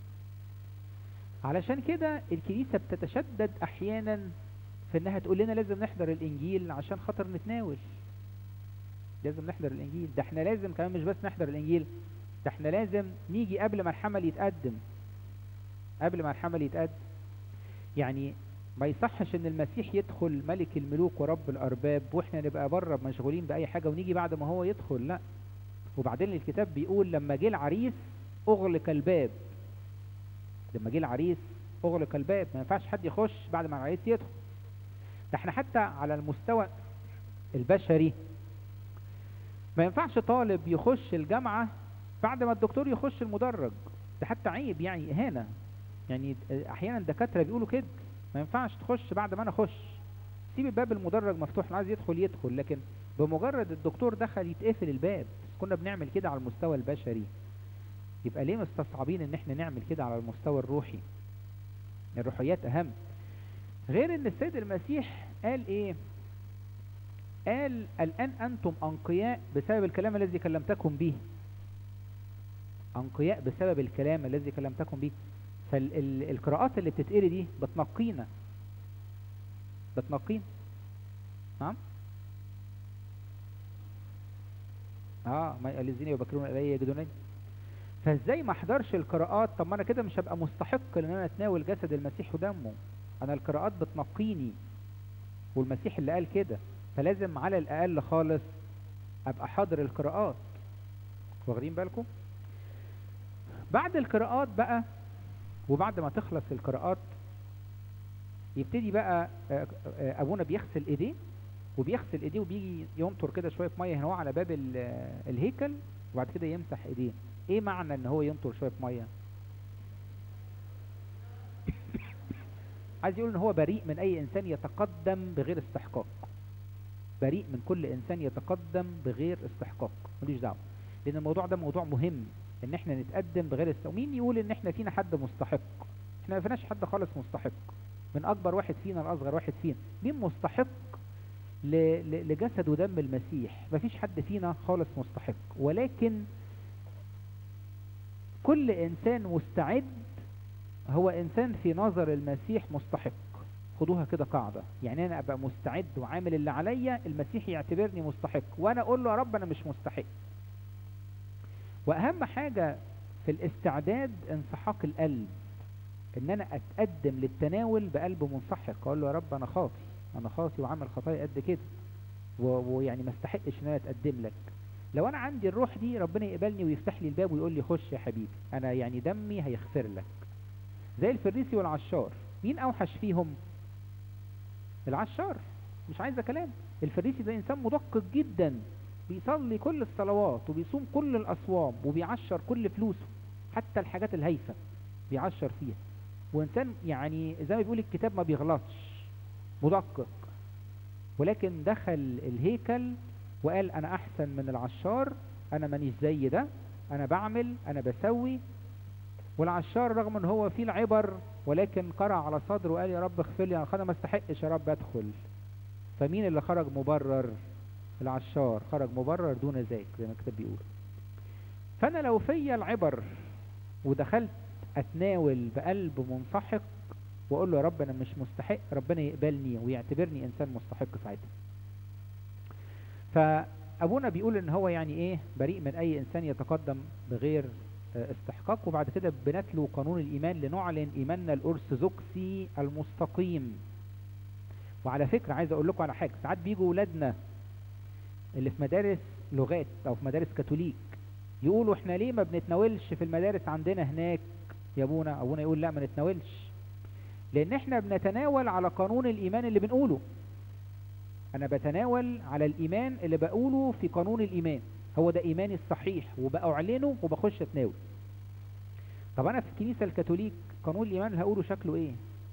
علشان كده الكنيسة بتتشدد أحيانا في إنها تقول لنا لازم نحضر الإنجيل عشان خاطر نتناول لازم نحضر الإنجيل ده احنا لازم كمان مش بس نحضر الإنجيل ده احنا لازم نيجي قبل ما الحمل يتقدم قبل ما الحمل يتقدم يعني ما يصحش ان المسيح يدخل ملك الملوك ورب الارباب واحنا نبقى بره مشغولين باي حاجه ونيجي بعد ما هو يدخل لا وبعدين الكتاب بيقول لما جه العريس اغلق الباب لما جه العريس اغلق الباب ما ينفعش حد يخش بعد ما العريس يدخل ده احنا حتى على المستوى البشري ما ينفعش طالب يخش الجامعة بعد ما الدكتور يخش المدرج ده حتى عيب يعني اهانة يعني احيانا الدكاترة بيقولوا كده ما ينفعش تخش بعد ما انا اخش سيب الباب المدرج مفتوح اللي عايز يدخل يدخل لكن بمجرد الدكتور دخل يتقفل الباب كنا بنعمل كده على المستوى البشري يبقى ليه مستصعبين ان احنا نعمل كده على المستوى الروحي الروحيات اهم غير ان السيد المسيح قال ايه قال الان انتم انقياء بسبب الكلام الذي كلمتكم به انقياء بسبب الكلام الذي كلمتكم به فالقراءات اللي بتتقري دي بتنقينا بتنقينا نعم اه ما الذين يبكرون الي يجدونني فازاي ما احضرش القراءات طب ما انا كده مش هبقى مستحق ان انا اتناول جسد المسيح ودمه انا القراءات بتنقيني والمسيح اللي قال كده فلازم على الاقل خالص ابقى حاضر القراءات واخدين بالكم بعد القراءات بقى وبعد ما تخلص القراءات يبتدي بقى آه، آه، ابونا بيغسل ايديه وبيغسل ايديه وبيجي ينطر كده شويه ميه هنا على باب ال- آه، الهيكل وبعد كده يمسح ايديه ايه معنى ان هو ينطر شويه ميه عايز يقول ان هو بريء من اي انسان يتقدم بغير استحقاق بريء من كل انسان يتقدم بغير استحقاق ملوش دعوه لان الموضوع ده موضوع مهم ان احنا نتقدم بغير استحقاق مين يقول ان احنا فينا حد مستحق احنا ما فيناش حد خالص مستحق من اكبر واحد فينا لاصغر واحد فينا مين مستحق ل- ل- لجسد ودم المسيح مفيش حد فينا خالص مستحق ولكن كل انسان مستعد هو انسان في نظر المسيح مستحق خدوها كده قاعدة يعني انا ابقى مستعد وعامل اللي عليا المسيح يعتبرني مستحق وانا اقول له يا رب انا مش مستحق واهم حاجة في الاستعداد انسحاق القلب ان انا اتقدم للتناول بقلب منسحق اقول له يا رب انا خاطي انا خاطي وعامل خطايا قد كده و- ويعني ما استحقش ان انا اتقدم لك لو انا عندي الروح دي ربنا يقبلني ويفتح لي الباب ويقول لي خش يا حبيبي انا يعني دمي هيغفر لك زي الفريسي والعشار مين اوحش فيهم العشار مش عايزه كلام الفريسي ده انسان مدقق جدا بيصلي كل الصلوات وبيصوم كل الاصوام وبيعشر كل فلوسه حتى الحاجات الهايفه بيعشر فيها وانسان يعني زي ما بيقول الكتاب ما بيغلطش مدقق ولكن دخل الهيكل وقال انا احسن من العشار انا مانيش زي ده انا بعمل انا بسوي والعشار رغم ان هو فيه العبر ولكن قرع على صدره وقال يا رب اغفر لي انا ما استحقش يا رب ادخل فمين اللي خرج مبرر العشار خرج مبرر دون ذاك زي ما الكتاب بيقول فانا لو فيا العبر ودخلت اتناول بقلب منسحق واقول له يا رب انا مش مستحق ربنا يقبلني ويعتبرني انسان مستحق ساعتها فابونا بيقول ان هو يعني ايه بريء من اي انسان يتقدم بغير آه، استحقاق وبعد كده بنتلو قانون الايمان لنعلن ايماننا الارثوذكسي المستقيم وعلى فكره عايز اقول لكم على حاجه ساعات بيجوا ولادنا اللي في مدارس لغات او في مدارس كاثوليك يقولوا احنا ليه ما بنتناولش في المدارس عندنا هناك يا ابونا ابونا يقول لا ما نتناولش لان احنا بنتناول على قانون الايمان اللي بنقوله انا بتناول على الايمان اللي بقوله في قانون الايمان هو ده ايماني الصحيح وبأعلنه وبخش اتناول طب انا في الكنيسه الكاثوليك قانون الايمان اللي هقوله شكله ايه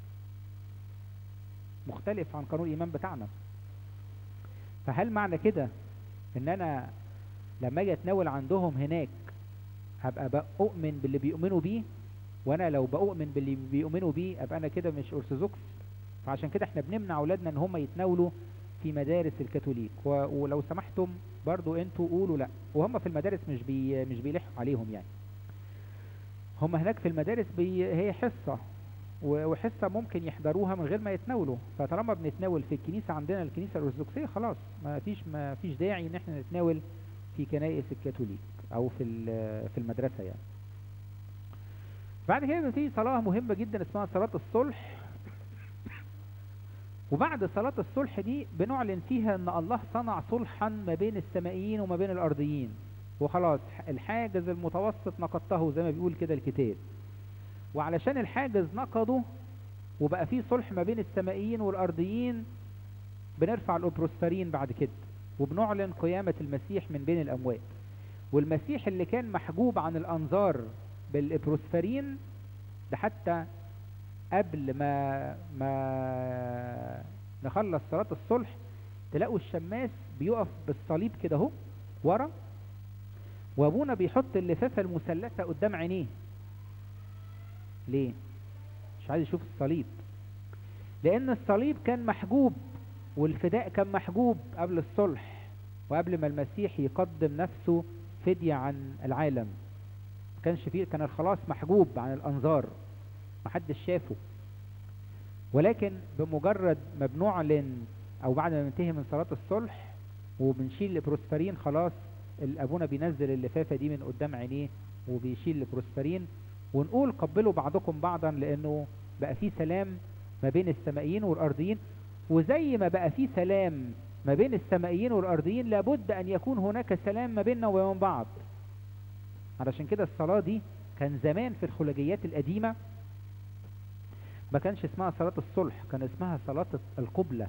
مختلف عن قانون الايمان بتاعنا فهل معنى كده ان انا لما اجي اتناول عندهم هناك هبقى بؤمن باللي بيؤمنوا بيه وانا لو بؤمن باللي بيؤمنوا بيه ابقى انا كده مش ارثوذكس فعشان كده احنا بنمنع اولادنا ان هم يتناولوا في مدارس الكاثوليك و- ولو سمحتم برضو انتوا قولوا لا وهم في المدارس مش بي مش بيلحوا عليهم يعني هم هناك في المدارس بي هي حصة و- وحصة ممكن يحضروها من غير ما يتناولوا فطالما بنتناول في الكنيسة عندنا الكنيسة الأرثوذكسية خلاص ما فيش ما فيش داعي ان احنا نتناول في كنائس الكاثوليك او في ال- في المدرسة يعني بعد كده في صلاة مهمة جدا اسمها صلاة الصلح وبعد صلاة الصلح دي بنعلن فيها ان الله صنع صلحا ما بين السمائيين وما بين الارضيين وخلاص الحاجز المتوسط نقضته زي ما بيقول كده الكتاب وعلشان الحاجز نقضه وبقى فيه صلح ما بين السمائيين والارضيين بنرفع الابروسترين بعد كده وبنعلن قيامة المسيح من بين الاموات والمسيح اللي كان محجوب عن الانظار بالابروسفرين ده حتى قبل ما ما نخلص صلاة الصلح تلاقوا الشماس بيقف بالصليب كده اهو ورا وابونا بيحط اللفافة المثلثة قدام عينيه ليه مش عايز يشوف الصليب لان الصليب كان محجوب والفداء كان محجوب قبل الصلح وقبل ما المسيح يقدم نفسه فدية عن العالم ما كانش فيه كان الخلاص محجوب عن الانظار محدش شافه ولكن بمجرد ما بنعلن او بعد ما ننتهي من صلاة الصلح وبنشيل البروسفرين خلاص ابونا بينزل اللفافة دي من قدام عينيه وبيشيل البروسفرين ونقول قبلوا بعضكم بعضا لانه بقى في سلام ما بين السمائيين والارضيين وزي ما بقى في سلام ما بين السمائيين والارضيين لابد ان يكون هناك سلام ما بيننا وبين بعض علشان كده الصلاة دي كان زمان في الخلاجيات القديمة ما كانش اسمها صلاة الصلح كان اسمها صلاة القبلة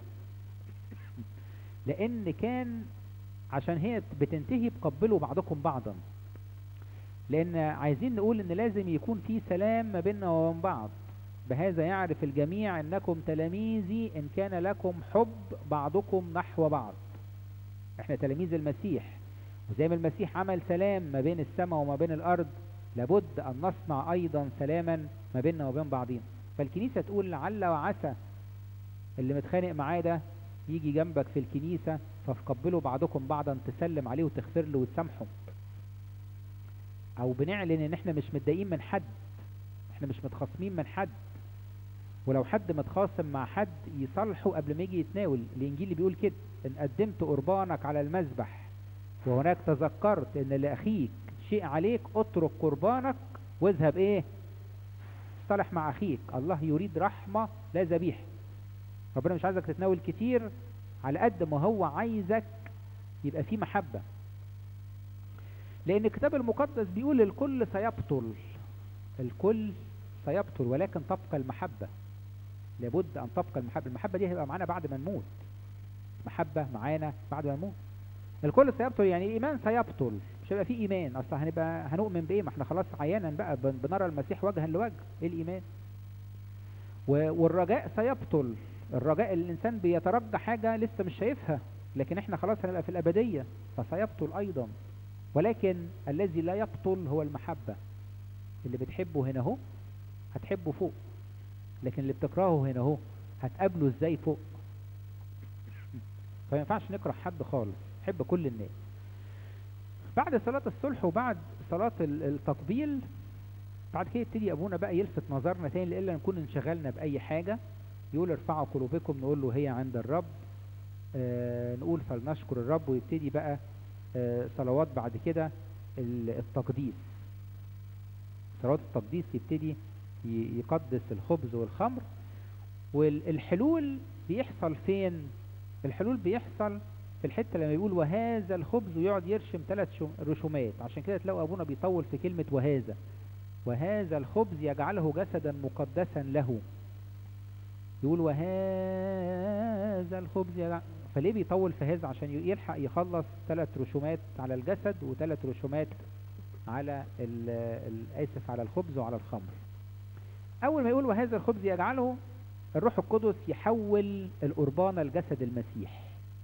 لان كان عشان هي بتنتهي بقبلوا بعضكم بعضا لان عايزين نقول ان لازم يكون في سلام ما بيننا وبين بعض بهذا يعرف الجميع انكم تلاميذي ان كان لكم حب بعضكم نحو بعض احنا تلاميذ المسيح وزي ما المسيح عمل سلام ما بين السماء وما بين الارض لابد ان نصنع ايضا سلاما ما بيننا وبين بعضين فالكنيسة تقول لعل وعسى اللي متخانق معاه ده يجي جنبك في الكنيسة فقبلوا بعضكم بعضا تسلم عليه وتغفر له وتسامحه او بنعلن ان احنا مش متضايقين من حد احنا مش متخاصمين من حد ولو حد متخاصم مع حد يصالحه قبل ما يجي يتناول الانجيل اللي بيقول كده ان قدمت قربانك على المذبح وهناك تذكرت ان لاخيك شيء عليك اترك قربانك واذهب ايه صالح مع اخيك الله يريد رحمة لا ذبيحة ربنا مش عايزك تتناول كتير على قد ما هو عايزك يبقى في محبة لان الكتاب المقدس بيقول الكل سيبطل الكل سيبطل ولكن تبقى المحبة لابد ان تبقى المحبة المحبة دي هيبقى معانا بعد ما نموت محبة معانا بعد ما نموت الكل سيبطل يعني الايمان سيبطل مش هيبقى في ايمان اصلا هنبقى هنؤمن بايه ما احنا خلاص عيانا بقى بن- بنرى المسيح وجها لوجه ايه الايمان و- والرجاء سيبطل الرجاء الانسان بيترجى حاجة لسه مش شايفها لكن احنا خلاص هنبقى في الابدية فسيبطل ايضا ولكن الذي لا يبطل هو المحبة اللي بتحبه هنا اهو هتحبه فوق لكن اللي بتكرهه هنا اهو هتقابله ازاي فوق فما ينفعش نكره حد خالص نحب كل الناس بعد صلاة الصلح وبعد صلاة ال- التقبيل بعد كده يبتدي ابونا بقى يلفت نظرنا تاني لإلا نكون انشغلنا بأي حاجة يقول ارفعوا قلوبكم نقول له هي عند الرب آه نقول فلنشكر الرب ويبتدي بقى آه صلوات بعد كده ال- التقديس صلوات التقديس يبتدي ي- يقدس الخبز والخمر والحلول بيحصل فين الحلول بيحصل في الحتة لما يقول وهذا الخبز ويقعد يرشم ثلاث رشومات عشان كده تلاقوا أبونا بيطول في كلمة وهذا وهذا الخبز يجعله جسدا مقدسا له يقول وهذا الخبز يجعل فليه بيطول في هذا عشان يلحق يخلص ثلاث رشومات على الجسد وثلاث رشومات على ال- ال- آسف على الخبز وعلى الخمر أول ما يقول وهذا الخبز يجعله الروح القدس يحول القربان لجسد المسيح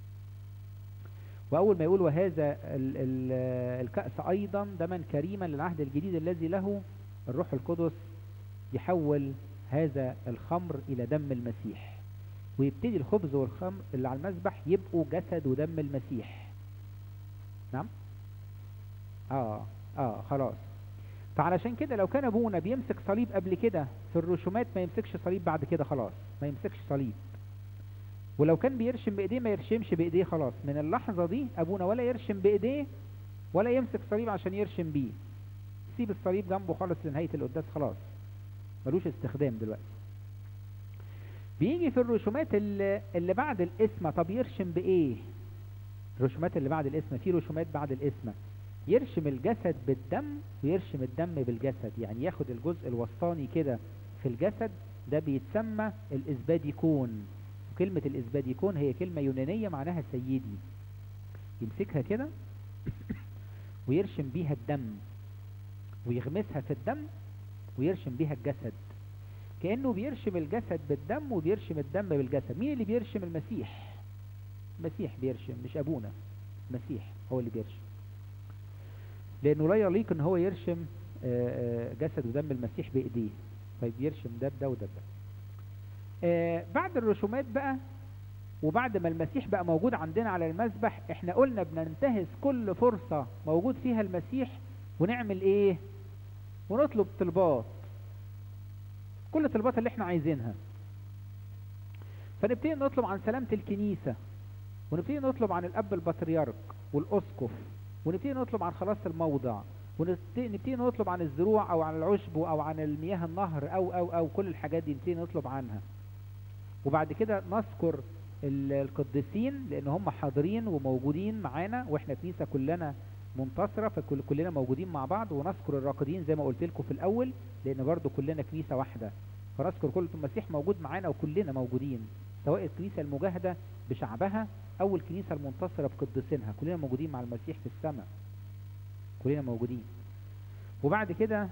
وأول ما يقول وهذا ال ال الكأس أيضا دما كريما للعهد الجديد الذي له الروح القدس يحول هذا الخمر إلى دم المسيح ويبتدي الخبز والخمر اللي على المذبح يبقوا جسد ودم المسيح نعم اه اه خلاص فعلشان كده لو كان ابونا بيمسك صليب قبل كده في الرسومات ما يمسكش صليب بعد كده خلاص ما يمسكش صليب ولو كان بيرشم بايديه ما يرشمش بايديه خلاص من اللحظة دي ابونا ولا يرشم بايديه ولا يمسك صليب عشان يرشم بيه سيب الصليب جنبه خالص لنهاية القداس خلاص ملوش استخدام دلوقتي بيجي في الرسومات اللي, اللي بعد الاسمة طب يرشم بايه الرسومات اللي بعد الاسمة في رسومات بعد الاسمة يرشم الجسد بالدم ويرشم الدم بالجسد يعني ياخد الجزء الوسطاني كده في الجسد ده بيتسمى الاسباديكون كلمة الاسباديكون هي كلمة يونانية معناها سيدي يمسكها كده ويرشم بيها الدم ويغمسها في الدم ويرشم بيها الجسد كأنه بيرشم الجسد بالدم وبيرشم الدم بالجسد مين اللي بيرشم المسيح المسيح بيرشم مش أبونا المسيح هو اللي بيرشم لأنه لا يليق ان هو يرشم آه، آه، جسد ودم المسيح بإيديه فبيرشم ده بده وده بده آه، بعد الرسومات بقى وبعد ما المسيح بقى موجود عندنا على المذبح احنا قلنا بننتهز كل فرصة موجود فيها المسيح ونعمل ايه ونطلب طلبات كل الطلبات اللي احنا عايزينها فنبتدي نطلب عن سلامة الكنيسة ونبتدي نطلب عن الاب البطريرك والاسقف ونبتدي نطلب عن خلاص الموضع ونبتدي نطلب عن الزروع او عن العشب او عن المياه النهر او او او كل الحاجات دي نبتدي نطلب عنها وبعد كده نذكر ال- القديسين لان هم حاضرين وموجودين معانا واحنا كنيسة كلنا منتصرة فكل كلنا موجودين مع بعض ونذكر الراقدين زي ما قلت لكم في الاول لان برضو كلنا كنيسة واحدة فنذكر كل المسيح موجود معانا وكلنا موجودين سواء الكنيسة المجاهدة بشعبها او الكنيسة المنتصرة بقديسينها كلنا موجودين مع المسيح في السماء كلنا موجودين وبعد كده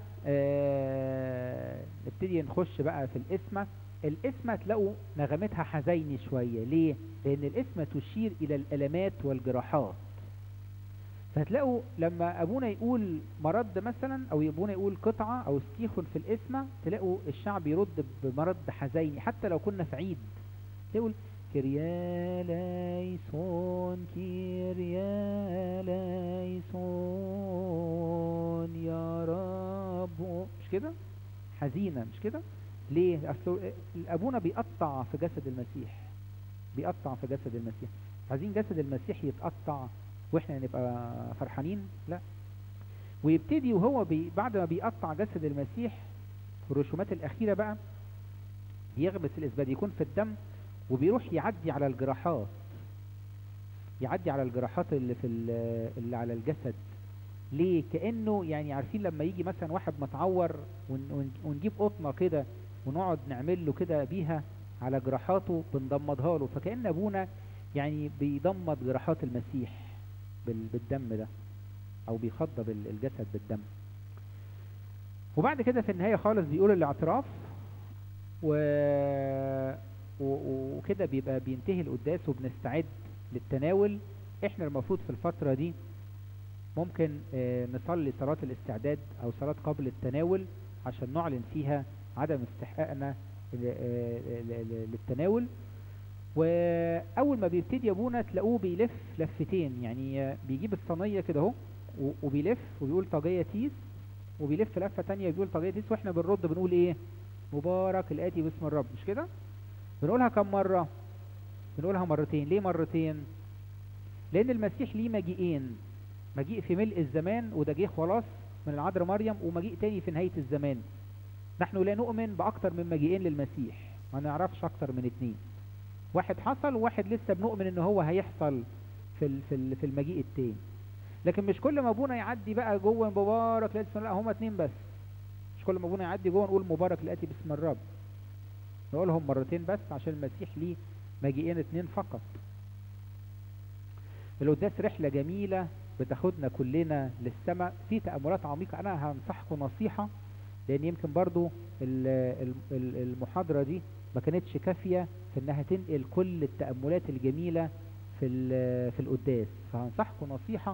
آه نبتدي نخش بقى في الاسمة الاسمة تلاقوا نغمتها حزيني شوية ليه؟ لأن الاسمة تشير إلى الألمات والجراحات فهتلاقوا لما أبونا يقول مرض مثلا أو أبونا يقول قطعة أو استيخن في الاسمة تلاقوا الشعب يرد بمرض حزيني حتى لو كنا في عيد يقول كريا ليسون كريا ليسون يا رب مش كده حزينة مش كده ليه اصل ابونا بيقطع في جسد المسيح بيقطع في جسد المسيح عايزين جسد المسيح يتقطع واحنا نبقى فرحانين لا ويبتدي وهو بي بعد ما بيقطع جسد المسيح في الرسومات الأخيرة بقى يغمس الإزباد يكون في الدم وبيروح يعدي على الجراحات يعدي على الجراحات اللي في ال- اللي على الجسد ليه كأنه يعني عارفين لما يجي مثلا واحد متعور ون- ون- ونجيب قطنة كده ونقعد نعمل له كده بيها على جراحاته بنضمدها له فكأن أبونا يعني بيضمد جراحات المسيح بال- بالدم ده أو بيخضب ال- الجسد بالدم وبعد كده في النهاية خالص بيقول الاعتراف و... و- وكده بيبقى بينتهي القداس وبنستعد للتناول احنا المفروض في الفترة دي ممكن آه، نصلي صلاة الاستعداد او صلاة قبل التناول عشان نعلن فيها عدم استحقاقنا ل- آه، ل- ل- للتناول واول ما بيبتدي ابونا تلاقوه بيلف لفتين يعني آه، بيجيب الصينية كده اهو و- وبيلف وبيقول طاجية تيس وبيلف لفة تانية بيقول طاجية تيس واحنا بنرد بنقول ايه مبارك الآتي باسم الرب مش كده بنقولها كم مرة بنقولها مرتين ليه مرتين لأن المسيح ليه مجيئين مجيء في ملء الزمان وده جه خلاص من العذراء مريم ومجيء تاني في نهاية الزمان نحن لا نؤمن بأكتر من مجيئين للمسيح ما نعرفش أكتر من اتنين واحد حصل وواحد لسه بنؤمن ان هو هيحصل في ال- في ال- في المجيء التاني لكن مش كل ما ابونا يعدي بقى جوه مبارك لا لا هما اتنين بس مش كل ما ابونا يعدي جوه نقول مبارك الاتي باسم الرب نقولهم مرتين بس عشان المسيح ليه مجيئين اتنين فقط القداس رحلة جميلة بتاخدنا كلنا للسماء في تأملات عميقة أنا هنصحكم نصيحة لأن يمكن برضو ال- ال- ال- المحاضرة دي ما كانتش كافية في إنها تنقل كل التأملات الجميلة في ال- في القداس فهنصحكم نصيحة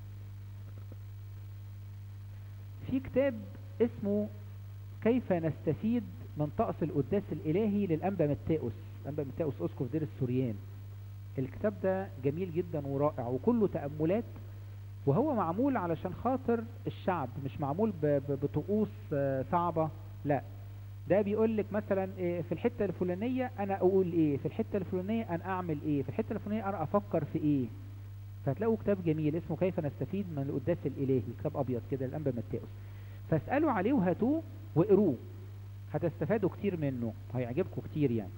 في كتاب اسمه كيف نستفيد من طقس القداس الإلهي للأنبا متاؤس أنبا متاؤس أسقف دير السوريان الكتاب ده جميل جدا ورائع وكله تأملات وهو معمول علشان خاطر الشعب مش معمول ب- ب- بطقوس آه، صعبة لا ده بيقول لك مثلا إيه، في الحتة الفلانية أنا أقول إيه في الحتة الفلانية أنا أعمل إيه في الحتة الفلانية أنا أفكر في إيه فهتلاقوا كتاب جميل اسمه كيف نستفيد من القداس الإلهي كتاب أبيض كده الأنبا متاؤس فاسألوا عليه وهاتوه واقروه هتستفادوا كتير منه هيعجبكم كتير يعني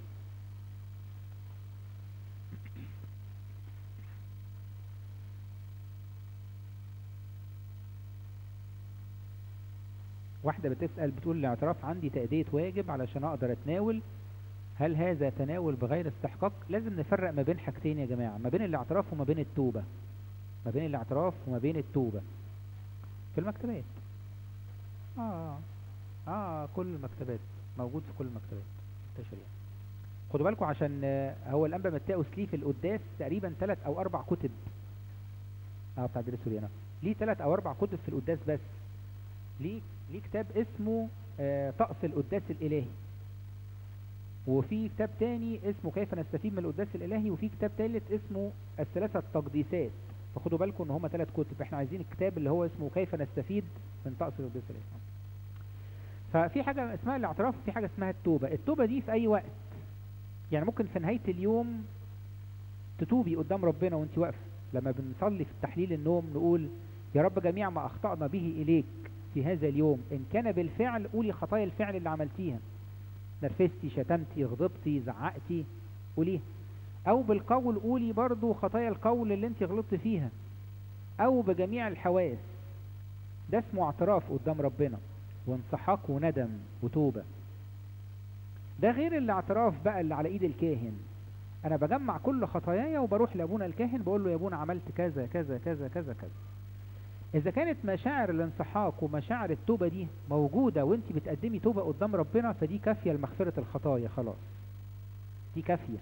واحدة بتسأل بتقول الاعتراف عندي تأدية واجب علشان أقدر أتناول هل هذا تناول بغير استحقاق لازم نفرق ما بين حاجتين يا جماعة ما بين الاعتراف وما بين التوبة ما بين الاعتراف وما بين التوبة في المكتبات آه آه كل المكتبات موجود في كل المكتبات منتشر يعني خدوا بالكم عشان آه، هو الأنبا متاؤس ليه في القداس تقريبا ثلاث أو أربع كتب اه بتاع دير سوريانا ليه ثلاث أو أربع كتب في القداس بس ليه ليه كتاب اسمه آه، طقس القداس الإلهي وفي كتاب تاني اسمه كيف نستفيد من القداس الإلهي وفي كتاب تالت اسمه الثلاثة التقديسات فخدوا بالكم ان هما ثلاث كتب احنا عايزين الكتاب اللي هو اسمه كيف نستفيد من طقس القداس الإلهي ففي حاجة اسمها الاعتراف وفي حاجة اسمها التوبة التوبة دي في أي وقت يعني ممكن في نهاية اليوم تتوبي قدام ربنا وانت واقفة لما بنصلي في التحليل النوم نقول يا رب جميع ما أخطأنا به إليك في هذا اليوم إن كان بالفعل قولي خطايا الفعل اللي عملتيها نرفزتي شتمتي غضبتي زعقتي قوليها أو بالقول قولي برضو خطايا القول اللي انت غلطت فيها أو بجميع الحواس ده اسمه اعتراف قدام ربنا وانصحاق وندم وتوبة ده غير الاعتراف بقى اللي على ايد الكاهن انا بجمع كل خطاياي وبروح لابونا الكاهن بقول له يا ابونا عملت كذا كذا كذا كذا كذا اذا كانت مشاعر الانسحاق ومشاعر التوبة دي موجودة وانت بتقدمي توبة قدام ربنا فدي كافية لمغفرة الخطايا خلاص دي كافية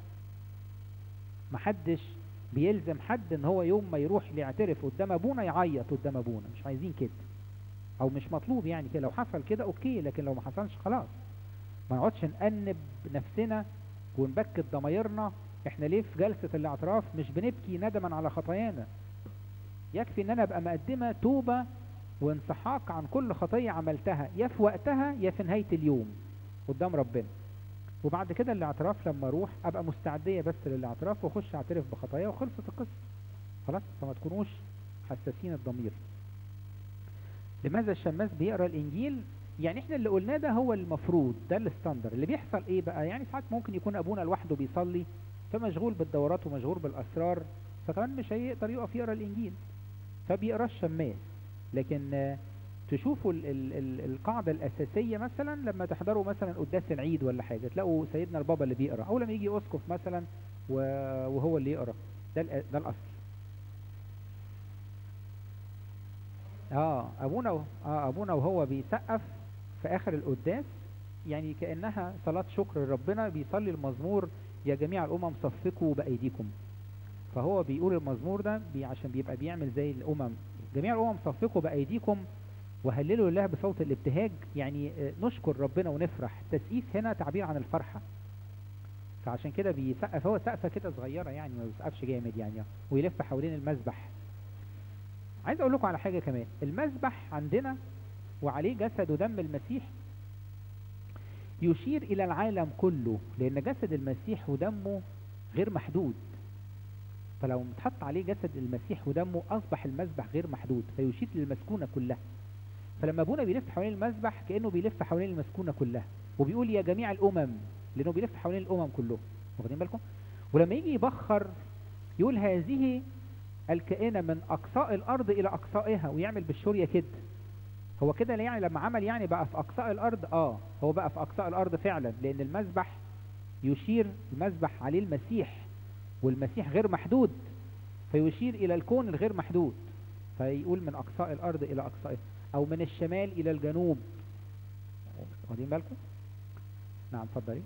محدش بيلزم حد ان هو يوم ما يروح يعترف قدام ابونا يعيط قدام ابونا مش عايزين كده او مش مطلوب يعني كده لو حصل كده اوكي لكن لو ما حصلش خلاص ما نقعدش نأنب نفسنا ونبكت ضمايرنا احنا ليه في جلسة الاعتراف مش بنبكي ندما على خطايانا يكفي ان انا ابقى مقدمة توبة وانسحاق عن كل خطية عملتها يا في وقتها يا في نهاية اليوم قدام ربنا وبعد كده الاعتراف لما اروح ابقى مستعدية بس للاعتراف واخش اعترف بخطايا وخلصت القصة خلاص فما تكونوش حساسين الضمير لماذا الشماس بيقرا الانجيل يعني احنا اللي قلناه ده هو المفروض ده الستاندر اللي بيحصل ايه بقى يعني ساعات ممكن يكون ابونا لوحده بيصلي فمشغول بالدورات ومشغول بالاسرار فكمان مش هيقدر يقف يقرا الانجيل فبيقرا الشماس لكن آه، تشوفوا ال ال ال القاعدة الأساسية مثلا لما تحضروا مثلا قداس العيد ولا حاجة تلاقوا سيدنا البابا اللي بيقرا أو لما يجي أسقف مثلا و- وهو اللي يقرا ده الأ- ده الأصل اه ابونا و- اه ابونا وهو بيسقف في اخر القداس يعني كانها صلاه شكر لربنا بيصلي المزمور يا جميع الامم صفقوا بايديكم فهو بيقول المزمور ده بي عشان بيبقى بيعمل زي الامم جميع الامم صفقوا بايديكم وهللوا لله بصوت الابتهاج يعني آه، نشكر ربنا ونفرح تسقيف هنا تعبير عن الفرحه فعشان كده بيسقف هو سقفه كده صغيره يعني ما بيسقفش جامد يعني ويلف حوالين المسبح عايز اقول لكم على حاجه كمان المسبح عندنا وعليه جسد ودم المسيح يشير الى العالم كله لان جسد المسيح ودمه غير محدود فلو متحط عليه جسد المسيح ودمه اصبح المسبح غير محدود فيشير للمسكونه كلها فلما ابونا بيلف حوالين المسبح كانه بيلف حوالين المسكونه كلها وبيقول يا جميع الامم لانه بيلف حوالين الامم كلهم واخدين بالكم ولما يجي يبخر يقول هذه الكائنة من أقصاء الأرض إلى أقصائها ويعمل بالشورية كده هو كده يعني لما عمل يعني بقى في أقصاء الأرض آه هو بقى في أقصاء الأرض فعلا لأن المسبح يشير المسبح عليه المسيح والمسيح غير محدود فيشير إلى الكون الغير محدود فيقول من أقصاء الأرض إلى أقصائها أو من الشمال إلى الجنوب واخدين بالكم؟ نعم اتفضلي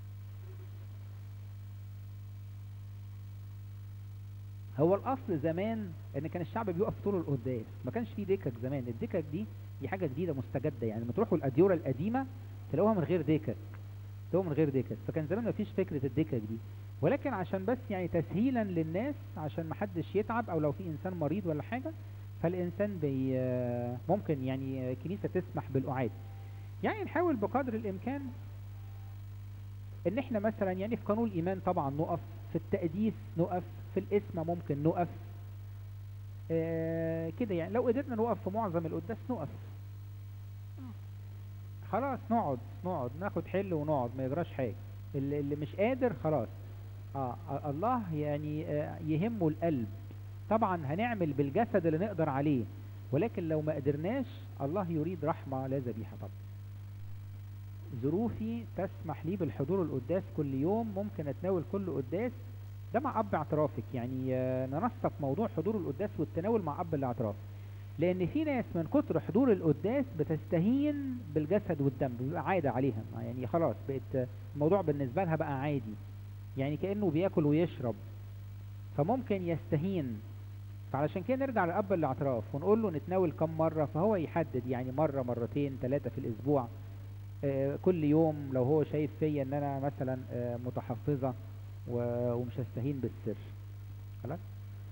هو الاصل زمان ان كان الشعب بيقف طول القداس ما كانش فيه دكك زمان الدكك دي دي حاجه جديده مستجده يعني لما تروحوا الاديره القديمه تلاقوها من غير دكك تلاقوها من غير دكك فكان زمان ما فيش فكره الدكك دي ولكن عشان بس يعني تسهيلا للناس عشان ما حدش يتعب او لو في انسان مريض ولا حاجه فالانسان بي ممكن يعني الكنيسه تسمح بالقعاد يعني نحاول بقدر الامكان ان احنا مثلا يعني في قانون الايمان طبعا نقف في التقديس نقف في الاسم ممكن نقف آه كده يعني لو قدرنا نقف في معظم القداس نقف خلاص نقعد نقعد ناخد حل ونقعد ما يجراش حاجه اللي, اللي مش قادر خلاص آه آه، الله يعني آه يهمه القلب طبعا هنعمل بالجسد اللي نقدر عليه ولكن لو ما قدرناش الله يريد رحمه لا ذبيحه طبعا ظروفي تسمح لي بالحضور القداس كل يوم ممكن اتناول كل قداس ده مع اب اعترافك يعني آه، ننسق موضوع حضور القداس والتناول مع اب الاعتراف لان في ناس من كتر حضور القداس بتستهين بالجسد والدم بيبقى عاده عليها يعني خلاص بقت آه، الموضوع بالنسبه لها بقى عادي يعني كانه بياكل ويشرب فممكن يستهين فعلشان كده نرجع لاب الاعتراف ونقول له نتناول كم مره فهو يحدد يعني مره مرتين ثلاثه في الاسبوع آه، كل يوم لو هو شايف فيا ان انا مثلا آه، متحفظة و- ومش هستهين بالسر خلاص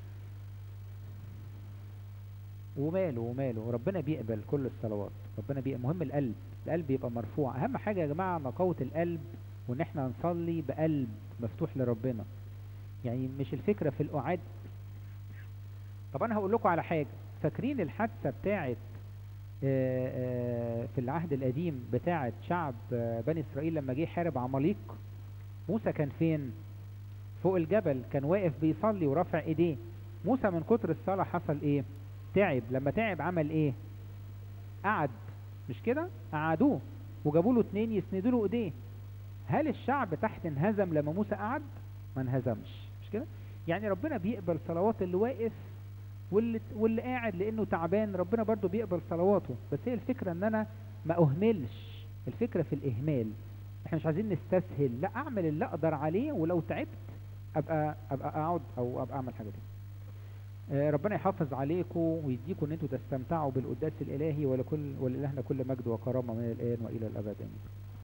وماله وماله ربنا بيقبل كل الصلوات ربنا بيقبل مهم القلب القلب يبقى مرفوع اهم حاجة يا جماعة نقاوة القلب وان احنا نصلي بقلب مفتوح لربنا يعني مش الفكرة في القعاد طب انا هقول لكم على حاجة فاكرين الحادثة بتاعت آه، آه، في العهد القديم بتاعت شعب آه، بني اسرائيل لما جه يحارب عماليق موسى كان فين فوق الجبل كان واقف بيصلي ورافع ايديه موسى من كتر الصلاة حصل ايه تعب لما تعب عمل ايه قعد مش كده قعدوه وجابوا له اتنين يسندوا له ايديه هل الشعب تحت انهزم لما موسى قعد ما انهزمش مش كده يعني ربنا بيقبل صلوات اللي واقف واللي واللي قاعد لانه تعبان ربنا برضو بيقبل صلواته بس هي الفكره ان انا ما اهملش الفكره في الاهمال احنا مش عايزين نستسهل لا اعمل اللي اقدر عليه ولو تعبت ابقى ابقى اقعد او ابقى اعمل حاجه تانية آه، ربنا يحافظ عليكم ويديكم ان انتوا تستمتعوا بالقداس الالهي ولكل ولالهنا كل مجد وكرامه من الان والى الابد امين